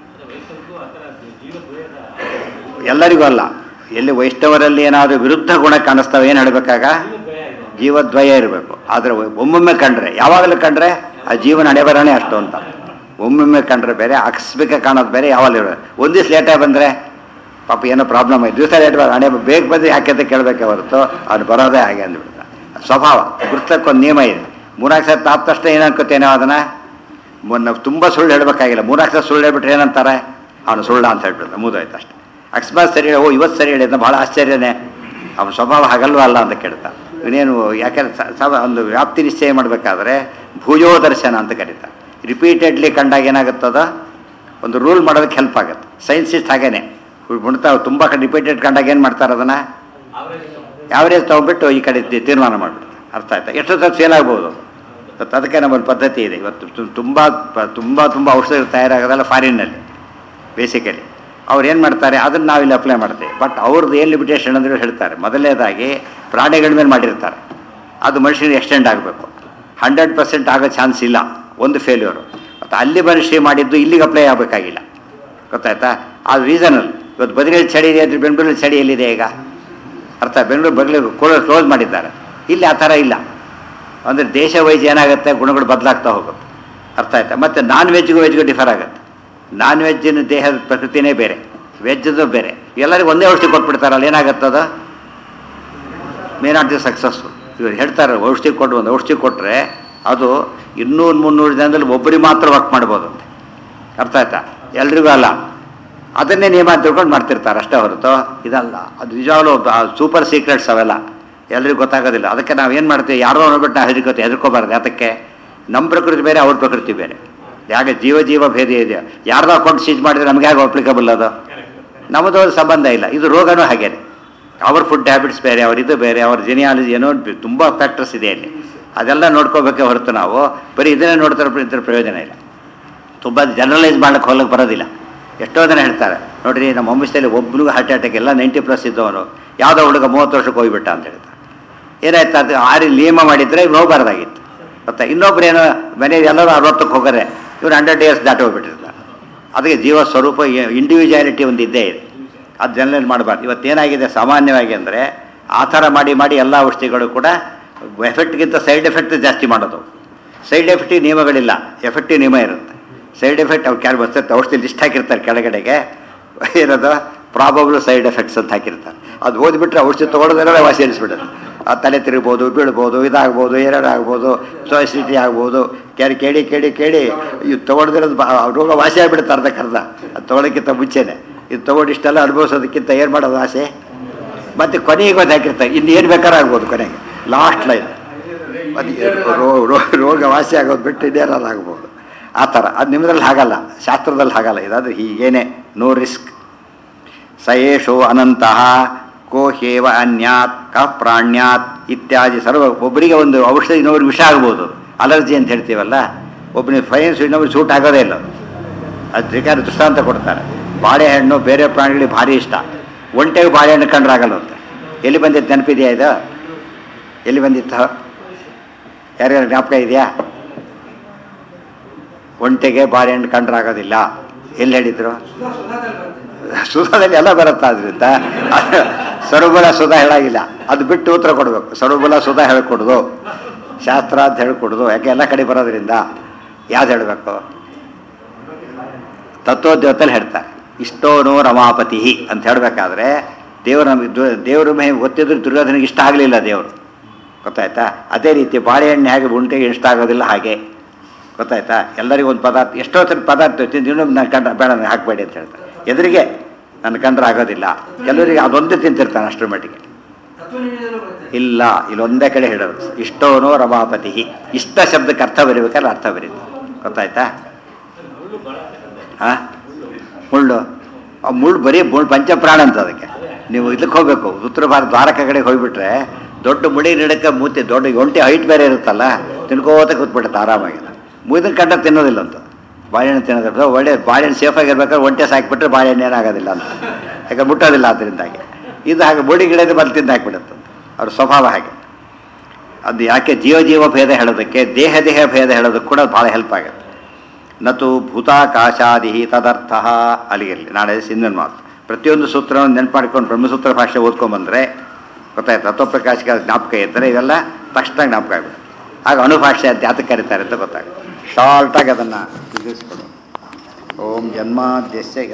ಎಲ್ಲರಿಗೂ ಅಲ್ಲ ಎಲ್ಲಿ ವೈಷ್ಣವರಲ್ಲಿ ಏನಾದರೂ ವಿರುದ್ಧ ಗುಣ ಕಾಣಿಸ್ತಾವೆ ಏನು ಹೇಳಬೇಕಾಗ ಜೀವದ್ವಯ ಇರಬೇಕು ಆದರೆ ಒಮ್ಮೊಮ್ಮೆ ಕಂಡ್ರೆ ಯಾವಾಗಲೂ ಕಂಡ್ರೆ ಆ ಜೀವನ ಹಣೆಬರನೇ ಅಷ್ಟು ಅಂತ ಒಮ್ಮೊಮ್ಮೆ ಕಂಡ್ರೆ ಬೇರೆ ಆಕಸ್ಮಿಕ ಕಾಣೋದು ಬೇರೆ ಯಾವಾಗಲೂ ಇರೋದು ಒಂದು ದಿವಸ ಲೇಟಾಗಿ ಬಂದರೆ ಪಾಪ ಏನೋ ಪ್ರಾಬ್ಲಮ್ ಆಯ್ತು ದಿವಸ ಲೇಟ್ ಹಣೆ ಬೇಗ ಬಂದು ಯಾಕೆ ಅಂತ ಕೇಳಬೇಕೆ ಹೊರತು ಅವ್ನು ಬರೋದೇ ಹಾಗೆ ಅಂದ್ಬಿಡ್ತ ಸ್ವಭಾವ ಗುರ್ತಕ್ಕೊಂದು ನಿಯಮ ಇದೆ ಮೂರಾಕ್ ಸಲ ತಾಪ ತಕ್ಷಣ ಏನು ಅನ್ಕೋತೇನೆ ಅದನ್ನು ಮೊನ್ನೆ ತುಂಬ ಸುಳ್ಳು ಹೇಳಬೇಕಾಗಿಲ್ಲ ಮೂರಾಕ್ ಸಲ ಸುಳ್ಳು ಹೇಳ್ಬಿಟ್ರೆ ಏನಂತಾರೆ ಅವನು ಸುಳ್ಳ ಅಂತ ಹೇಳ್ಬಿಡ್ತಾರೆ ಮುಗಿದೋಯ್ತು ಅಷ್ಟೇ ಅಕಸ್ಮಾತ್ ಸರಿ ಹೇಳಿ ಓ ಇವತ್ತು ಸರಿ ಹೇಳಿದ ಭಾಳ ಆಶ್ಚರ್ಯನೇ ಅವನ ಸ್ವಭಾವ ಹಾಗಲ್ವ ಅಲ್ಲ ಅಂತ ಕೇಳ್ತಾ ಇವನೇನು ಯಾಕಂದ್ರೆ ಸ- ಸ- ಒಂದು ವ್ಯಾಪ್ತಿ ನಿಶ್ಚಯ ಮಾಡಬೇಕಾದ್ರೆ ಭೂಯೋ ದರ್ಶನ ಅಂತ ಕರೀತಾರೆ ರಿಪೀಟೆಡ್ಲಿ ಕಂಡಾಗ ಏನಾಗುತ್ತದ ಒಂದು ರೂಲ್ ಮಾಡೋದಕ್ಕೆ ಹೆಲ್ಪ್ ಆಗುತ್ತೆ ಸೈನ್ಸಿಸ್ಟ್ ಹಾಗೇನೆ ಮುಣ್ತಾ ತುಂಬ ರಿಪೀಟೆಡ್ ಕಂಡಾಗ ಏನು ಮಾಡ್ತಾರೆ ಅದನ್ನು ಯಾವರೇಜ್ ತೊಗೊಂಡ್ಬಿಟ್ಟು ಈ ಕಡೆ ತಿ- ತೀರ್ಮಾನ ಮಾಡಿಬಿಡ್ತಾರೆ ಅರ್ಥ ಆಯ್ತಾ ಎಷ್ಟೊತ್ತು ಫೇಲ್ ಆಗ್ಬೋದು ಇವತ್ತು ಅದಕ್ಕೆ ನಮ್ಮೊಂದು ಪದ್ಧತಿ ಇದೆ ಇವತ್ತು ತು- ತುಂಬ ಪ- ತುಂಬ ತುಂಬ ಔಷಧಿ ತಯಾರಾಗೋದಲ್ಲ ಫಾರಿನ್ನಲ್ಲಿ ಬೇಸಿಕಲಿ ಅವ್ರು ಏನು ಮಾಡ್ತಾರೆ ಅದನ್ನು ನಾವಿಲ್ಲಿ ಅಪ್ಲೈ ಮಾಡ್ತೇವೆ ಬಟ್ ಅವ್ರದ್ದು ಏನು ಲಿಮಿಟೇಷನ್ ಅಂದರೆ ಹೇಳ್ತಾರೆ ಮೊದಲನೇದಾಗಿ ಪ್ರಾಣಿಗಳ ಮೇಲೆ ಮಾಡಿರ್ತಾರೆ ಅದು ಮನುಷ್ಯನಿಗೆ ಎಕ್ಸ್ಟೆಂಡ್ ಆಗಬೇಕು ಹಂಡ್ರೆಡ್ ಪರ್ಸೆಂಟ್ ಆಗೋ ಚಾನ್ಸ್ ಇಲ್ಲ ಒಂದು ಫೇಲ್ಯೂರು ಮತ್ತು ಅಲ್ಲಿ ಮನುಷ್ಯ ಮಾಡಿದ್ದು ಇಲ್ಲಿಗೆ ಅಪ್ಲೈ ಆಗಬೇಕಾಗಿಲ್ಲ ಗೊತ್ತಾಯ್ತಾ ಅದು ರೀಸನಲ್ ಇವತ್ತು ಬದಿರಲ್ಲಿ ಚಳಿ ಇದೆ ಅಂದರೆ ಬೆಂಗಳೂರಲ್ಲಿ ಚಳಿ ಎಲ್ಲಿದೆ ಈಗ ಅರ್ಥ ಬೆಂಗಳೂರು ಬಗ್ಲಿಗೆ ಕ್ಲೋಸ್ ಮಾಡಿದ್ದಾರೆ ಇಲ್ಲಿ ಆ ಥರ ಇಲ್ಲ ಅಂದರೆ ದೇಶ ವೈಸ್ ಏನಾಗುತ್ತೆ ಗುಣಗಳು ಬದಲಾಗ್ತಾ ಹೋಗುತ್ತೆ ಅರ್ಥ ಆಯ್ತಾ ಮತ್ತು ನಾನ್ ವೆಜ್ಗೂ ವೆಜ್ಗೂ ಡಿಫರ್ ಆಗುತ್ತೆ ನಾನ್ ವೆಜ್ಜಿನ ದೇಹದ ಪ್ರಕೃತಿನೇ ಬೇರೆ ವೆಜ್ಜದು ಬೇರೆ ಎಲ್ಲರಿಗೂ ಒಂದೇ ಔಷಧಿ ಕೊಟ್ಬಿಡ್ತಾರಲ್ಲ ಏನಾಗುತ್ತದ ಮೇ ನಾಟ್ ದಿ ಸಕ್ಸಸ್ಫುಲ್ ಇವ್ರು ಹೇಳ್ತಾರೆ ಔಷಧಿ ಕೊಟ್ಟು ಒಂದು ಔಷಧಿ ಕೊಟ್ಟರೆ ಅದು ಇನ್ನೂರು ಮುನ್ನೂರು ಜನದಲ್ಲಿ ಒಬ್ಬರಿಗೆ ಮಾತ್ರ ವರ್ಕ್ ಮಾಡ್ಬೋದು ಅಂತ ಅರ್ಥ ಆಯ್ತಾ ಎಲ್ರಿಗೂ ಅಲ್ಲ ಅದನ್ನೇ ನಿಯಮ ತಿಳ್ಕೊಂಡು ಮಾಡ್ತಿರ್ತಾರೆ ಅಷ್ಟೇ ಹೊರತು ಇದಲ್ಲ ಅದು ನಿಜವಾಗ್ಲೂ ಸೂಪರ್ ಸೀಕ್ರೆಟ್ಸ್ ಅವೆಲ್ಲ ಎಲ್ರಿಗೂ ಗೊತ್ತಾಗೋದಿಲ್ಲ ಅದಕ್ಕೆ ನಾವು ಏನು ಮಾಡ್ತೀವಿ ಯಾರೋ ನೋಡ್ಬಿಟ್ಟು ನಾವು ಹೆದರ್ಕೋತೀವಿ ಹೆದರ್ಕೋಬಾರ್ದು ಯಾತಕ್ಕೆ ನಮ್ಮ ಪ್ರಕೃತಿ ಬೇರೆ ಅವ್ರ ಪ್ರಕೃತಿ ಬೇರೆ ಯಾಕೆ ಜೀವ ಜೀವ ಭೇದ ಇದೆ ಯಾರ್ದೋ ಅಕೌಂಟ್ ಸೀಜ್ ಮಾಡಿದ್ರೆ ನಮಗೆ ಯಾಕೆ ಅಪ್ಲಿಕಬಲ್ ಅದು ನಮ್ಮದು ಒಂದು ಸಂಬಂಧ ಇಲ್ಲ ಇದು ರೋಗನೂ ಹಾಗೇನೆ ಅವ್ರ ಫುಡ್ ಹ್ಯಾಬಿಟ್ಸ್ ಬೇರೆ ಅವ್ರ ಇದು ಬೇರೆ ಅವ್ರ ಜಿನಿಯಾಲಜಿ ಏನೋ ತುಂಬ ಫ್ಯಾಕ್ಟರ್ಸ್ ಇದೆ ಅಲ್ಲಿ ಅದೆಲ್ಲ ನೋಡ್ಕೋಬೇಕೇ ಹೊರತು ನಾವು ಬರೀ ಇದನ್ನೇ ನೋಡ್ತಾರೆ ಇದ್ರ ಪ್ರಯೋಜನ ಇಲ್ಲ ತುಂಬ ಜನರಲೈಸ್ ಮಾಡ್ಲಿಕ್ಕೆ ಹೋಗ್ಲಿಕ್ಕೆ ಬರೋದಿಲ್ಲ ಎಷ್ಟೋ ಜನ ಹೇಳ್ತಾರೆ ನೋಡ್ರಿ ನಮ್ಮ ವಂಶದಲ್ಲಿ ಒಬ್ಬನಿಗೂ ಹಾರ್ಟ್ ಅಟ್ಯಾಕ್ ಎಲ್ಲ ನೈಂಟಿ ಪ್ಲಸ್ ಇದ್ದವನು ಯಾವುದೋ ಹುಡುಗ ಮೂವತ್ತು ವರ್ಷಕ್ಕೆ ಹೋಗಿಬಿಟ್ಟ ಅಂತ ಹೇಳ್ತಾರೆ ಏನಾಯ್ತು ಅದು ಆರಿ ನಿಯಮ ಮಾಡಿದರೆ ನೋಡಬಾರ್ದಾಗಿತ್ತು ಮತ್ತೆ ಇನ್ನೊಬ್ರು ಏನೋ ಮನೆಯಲ್ಲಿ ಎಲ್ಲರೂ ಅರವತ್ತಕ್ಕೆ ಹೋಗಾರೆ ಇವ್ರು ಹಂಡ್ರೆಡ್ ಇಯರ್ಸ್ ದಾಟಿ ಹೋಗ್ಬಿಟ್ಟಿರ್ತಾರೆ ಅದಕ್ಕೆ ಜೀವ ಸ್ವರೂಪ ಇಂಡಿವಿಜುವಾಲಿಟಿ ಒಂದು ಇದ್ದೇ ಇದೆ ಅದು ಜನರಲ್ ಮಾಡಬಾರ್ದು ಇವತ್ತೇನಾಗಿದೆ ಸಾಮಾನ್ಯವಾಗಿ ಅಂದರೆ ಆ ಥರ ಮಾಡಿ ಮಾಡಿ ಎಲ್ಲ ಔಷಧಿಗಳು ಕೂಡ ಎಫೆಕ್ಟ್ಗಿಂತ ಸೈಡ್ ಎಫೆಕ್ಟ್ ಜಾಸ್ತಿ ಮಾಡೋದು ಸೈಡ್ ಎಫೆಕ್ಟಿವ್ ನಿಯಮಗಳಿಲ್ಲ ಎಫೆಕ್ಟಿವ್ ನಿಯಮ ಇರುತ್ತೆ ಸೈಡ್ ಎಫೆಕ್ಟ್ ಅವ್ರು ಕೆಲ ಬರ್ತೈತೆ ಔಷಧಿ ಲಿಸ್ಟ್ ಹಾಕಿರ್ತಾರೆ ಕೆಳಗಡೆಗೆ ಏನದು ಪ್ರಾಬಬಲ್ ಸೈಡ್ ಎಫೆಕ್ಟ್ಸ್ ಅಂತ ಹಾಕಿರ್ತಾರೆ ಅದು ಓದ್ಬಿಟ್ರೆ ಔಷಧಿ ತೊಗೊಳೋದ್ರೆಲ್ಲ ವಾಸಿ ಅನಿಸ್ಬಿಡುತ್ತೆ ಆ ತಲೆ ತಿರುಗ್ಬೋದು ಬೀಳ್ಬೋದು ಇದಾಗ್ಬೋದು ಏನಾರು ಆಗ್ಬೋದು ಸೋಸಿಟಿ ಆಗ್ಬೋದು ಕೇಳಿ ಕೇಳಿ ಕೇಳಿ ಕೇಳಿ ಇದು ತೊಗೊಳ್ದಿರೋದು ಬಾ ರೋಗ ವಾಸಿ ಆಗಿಬಿಡುತ್ತೆ ಅರ್ಧಕ್ಕರ್ಧ ಅದು ತೊಗೊಳಕ್ಕಿಂತ ಮುಂಚೆನೆ ಇದು ತೊಗೊಂಡು ಇಷ್ಟೆಲ್ಲ ಅನುಭವಿಸೋದಕ್ಕಿಂತ ಏನು ಮಾಡೋದು ಆಸೆ ಮತ್ತು ಕೊನೆಗೆ ಒಂದು ಹಾಕಿರ್ತಾರೆ ಇನ್ನು ಏನು ಬೇಕಾದ್ರೂ ಆಗ್ಬೋದು ಕೊನೆಗೆ ಲಾಸ್ಟ್ ಲೈನ್ ಅದು ರೋ- ರೋ- ರೋಗ ವಾಸಿ ಆಗೋದು ಬಿಟ್ಟು ಇನ್ನೇನಾದ್ರು ಆಗ್ಬೋದು ಆ ಥರ ಅದು ನಿಮ್ಮದ್ರಲ್ಲಿ ಹಾಗಲ್ಲ ಶಾಸ್ತ್ರದಲ್ಲಿ ಹಾಗಲ್ಲ ಇದಾದ್ರೆ ಹೀಗೇನೆ ನೋ ರಿಸ್ಕ್ ಸಯೇಷೋ ಅನಂತಹ ಕೋ ಹೇವ ಅನ್ಯಾತ್ ಕ ಪ್ರಾಣ್ಯಾತ್ ಇತ್ಯಾದಿ ಸರ್ವ ಒಬ್ಬರಿಗೆ ಒಂದು ಔಷಧಿ ಇನ್ನೊಬ್ರಿಗೆ ವಿಷ ಆಗ್ಬೋದು ಅಲರ್ಜಿ ಅಂತ ಹೇಳ್ತೀವಲ್ಲ ಒಬ್ಬನಿಗೆ ಫೈನ್ಸ್ ಇನ್ನೊಬ್ರು ಸೂಟ್ ಆಗೋದೇ ಇಲ್ಲ ಅದು ಬೇಕಾದ್ರೆ ದೃಷ್ಟಾಂತ ಕೊಡ್ತಾರೆ ಬಾಳೆಹಣ್ಣು ಬೇರೆ ಪ್ರಾಣಿಗಳಿಗೆ ಭಾರಿ ಇಷ್ಟ ಒಂಟೆಗೆ ಬಾಳೆಹಣ್ಣು ಕಂಡ್ರಾಗಲ್ಲ ಅಂತ ಎಲ್ಲಿ ಬಂದಿತ್ತು ನೆನಪಿದೆಯಾ ಇದು ಎಲ್ಲಿ ಬಂದಿತ್ತು ಯಾರ್ಯಾರು ಜ್ಞಾಪಕ ಇದೆಯಾ ಒಂಟೆಗೆ ಬಾಳೆಹಣ್ಣು ಕಂಡ್ರಾಗೋದಿಲ್ಲ ಎಲ್ಲಿ ಹೇಳಿದ್ರು ಸುಧಾ ಸುಧಾದಲ್ಲಿ ಬರುತ್ತೆ ಸುಧಾದಲ್ಲಿ ಎಲ್ಲ ಬರುತ್ತಾ ಅದರಿಂದ ಸರುಬಲ ಸುಧಾ ಹೇಳಾಗಿಲ್ಲ ಅದು ಬಿಟ್ಟು ಉತ್ತರ ಕೊಡಬೇಕು ಸರುಬಲ ಸುಧಾ ಹೇಳ್ಕೊಡುದು ಶಾಸ್ತ್ರ ಅಂತ ಹೇಳ್ಕೊಡುದು ಯಾಕೆ ಎಲ್ಲ ಕಡೆ ಬರೋದ್ರಿಂದ ಯಾವ್ದು ಹೇಳಬೇಕು ತತ್ವೋದ್ಯೋತಲ್ಲಿ ಹೇಳ್ತಾರೆ ಇಷ್ಟೋನು ರಮಾಪತಿ ಅಂತ ಹೇಳಬೇಕಾದ್ರೆ ದೇವರು ನಮಗೆ ದು- ದೇವ್ರ ಮೇ ಗೊತ್ತಿದ್ರು ದುರ್ಯೋಧನಿಗೆ ಇಷ್ಟ ಆಗಲಿಲ್ಲ ದೇವರು ಗೊತ್ತಾಯ್ತಾ ಅದೇ ರೀತಿ ಬಾಳೆಹಣ್ಣು ಹೇಗೆ ಉಂಟೆಗೆ ಇಷ್ಟ ಆಗೋದಿಲ್ಲ ಹಾಗೆ ಗೊತ್ತಾಯ್ತಾ ಎಲ್ಲರಿಗೂ ಒಂದು ಪದಾರ್ಥ ಎಷ್ಟೋ ಥರ ಪದಾರ್ಥ ತಿಂದು ಇನ್ನೊಂದು ನಾನು ಕಂಡ ಬೇಡ ನನಗೆ ಹಾಕಬೇಡಿ ಅಂತ ಹೇಳ್ತಾರೆ ಎದುರಿಗೆ ನನ್ನ ಕಂಡ್ರೆ ಆಗೋದಿಲ್ಲ ಕೆಲವರಿಗೆ ಅದೊಂದೇ ತಿಂತಿರ್ತಾನೆ ಅಷ್ಟರ ಮಟ್ಟಿಗೆ ತತ್ವನಿರ್ಣಯದಲ್ಲೂ ಬರುತ್ತೆ ಇಲ್ಲ ಇಲ್ಲೊಂದೇ ಕಡೆ ಹೇಳೋದು ಇಷ್ಟೋನೋ ರಮಾಪತಿ ಇಷ್ಟ ಶಬ್ದಕ್ಕೆ ಅರ್ಥ ಬರೀಬೇಕಾದ್ರೆ ಅರ್ಥ ಬರೀತು ಗೊತ್ತಾಯ್ತಾ ಹಾ ಮುಳ್ಳು ಆ ಮುಳ್ಳು ಬರೀ ಮುಳ್ಳು ಪಂಚಪ್ರಾಣ ಅಂತ ಅದಕ್ಕೆ ನೀವು ಇದಕ್ಕೆ ಹೋಗ್ಬೇಕು ಉತ್ತರ ಭಾರತ ದ್ವಾರಕ ಕಡೆಗೆ ಹೋಗ್ಬಿಟ್ರೆ ದೊಡ್ಡ ಮುಡಿ ನಡಕ್ಕೆ ಮೂತಿ ದೊಡ್ಡ ಒಂಟಿ ಹೈಟ್ ಬೇರೆ ಇರುತ್ತಲ್ಲ ತಿನ್ಕೋತ ಕೂತ್ಬಿಡುತ್ತೆ ಆರಾಮಾಗಿ ಮುಗಿದ ಕಂಡ ತಿನ್ನೋದಿಲ್ಲ ಅಂತ ಬಾಳೆಹಣ್ಣು ತಿನ್ನೋದಿಲ್ಲ ಒಳ್ಳೆ ಬಾಳೆಹಣ್ಣು ಸೇಫಾಗಿ ಇರ್ಬೇಕಾದ್ರೆ ಒಂಟೆ ಸಾಕಿಬಿಟ್ರೆ ಬಾಳೆಹಣ್ಣು ಏನಾಗೋದಿಲ್ಲ ಅಂತ ಯಾಕಂದ್ರೆ ಮುಟ್ಟೋದಿಲ್ಲ ಅದರಿಂದಾಗಿ ಇದು ಹಾಗೆ ಮುಡಿ ಗಿಡದ ಬಂದು ತಿಂದು ಹಾಕ್ಬಿಡುತ್ತೆ ಅವ್ರ ಸ್ವಭಾವ ಹಾಗೆ ಅದು ಯಾಕೆ ಜೀವ ಜೀವ ಭೇದ ಹೇಳೋದಕ್ಕೆ ದೇಹ ದೇಹ ಭೇದ ಹೇಳೋದಕ್ಕೆ ಕೂಡ ಭಾಳ ಹೆಲ್ಪ್ ಆಗುತ್ತೆ ನತು ಭೂತಾಕಾಶಾದಿ ತದರ್ಥ ಅಲ್ಲಿಗಿರಲಿ ನಾಳೆ ಸಿಂಧನ್ ಮಾತು ಪ್ರತಿಯೊಂದು ಸೂತ್ರವನ್ನು ನೆನಪು ಮಾಡ್ಕೊಂಡು ಬ್ರಹ್ಮಸೂತ್ರ ಭಾಷೆ ಓದ್ಕೊಂಬಂದ್ರೆ ಗೊತ್ತಾಯ್ತು ತತ್ವಪ್ರಕಾಶಿಕ ಜ್ಞಾಪಕ ಇದ್ದರೆ ಇವೆಲ್ಲ ತಕ್ಷಣ ಜ್ಞಾಪಕ ಆಗ್ಬಿಡುತ್ತೆ ಆಗ ಅನುಭಾಷೆ ಅಂತ ಯಾತಕ್ಕೆ ಕರೀತಾರೆ ಅಂತ ಗೊತ್ತಾಗುತ್ತೆ ಶಾರ್ಟಾಗಿ ಅದನ್ನು ತಿಳಿಸ್ಕೊಡು ಓಂ ಜನ್ಮಾದ್ಯಸ್ಯ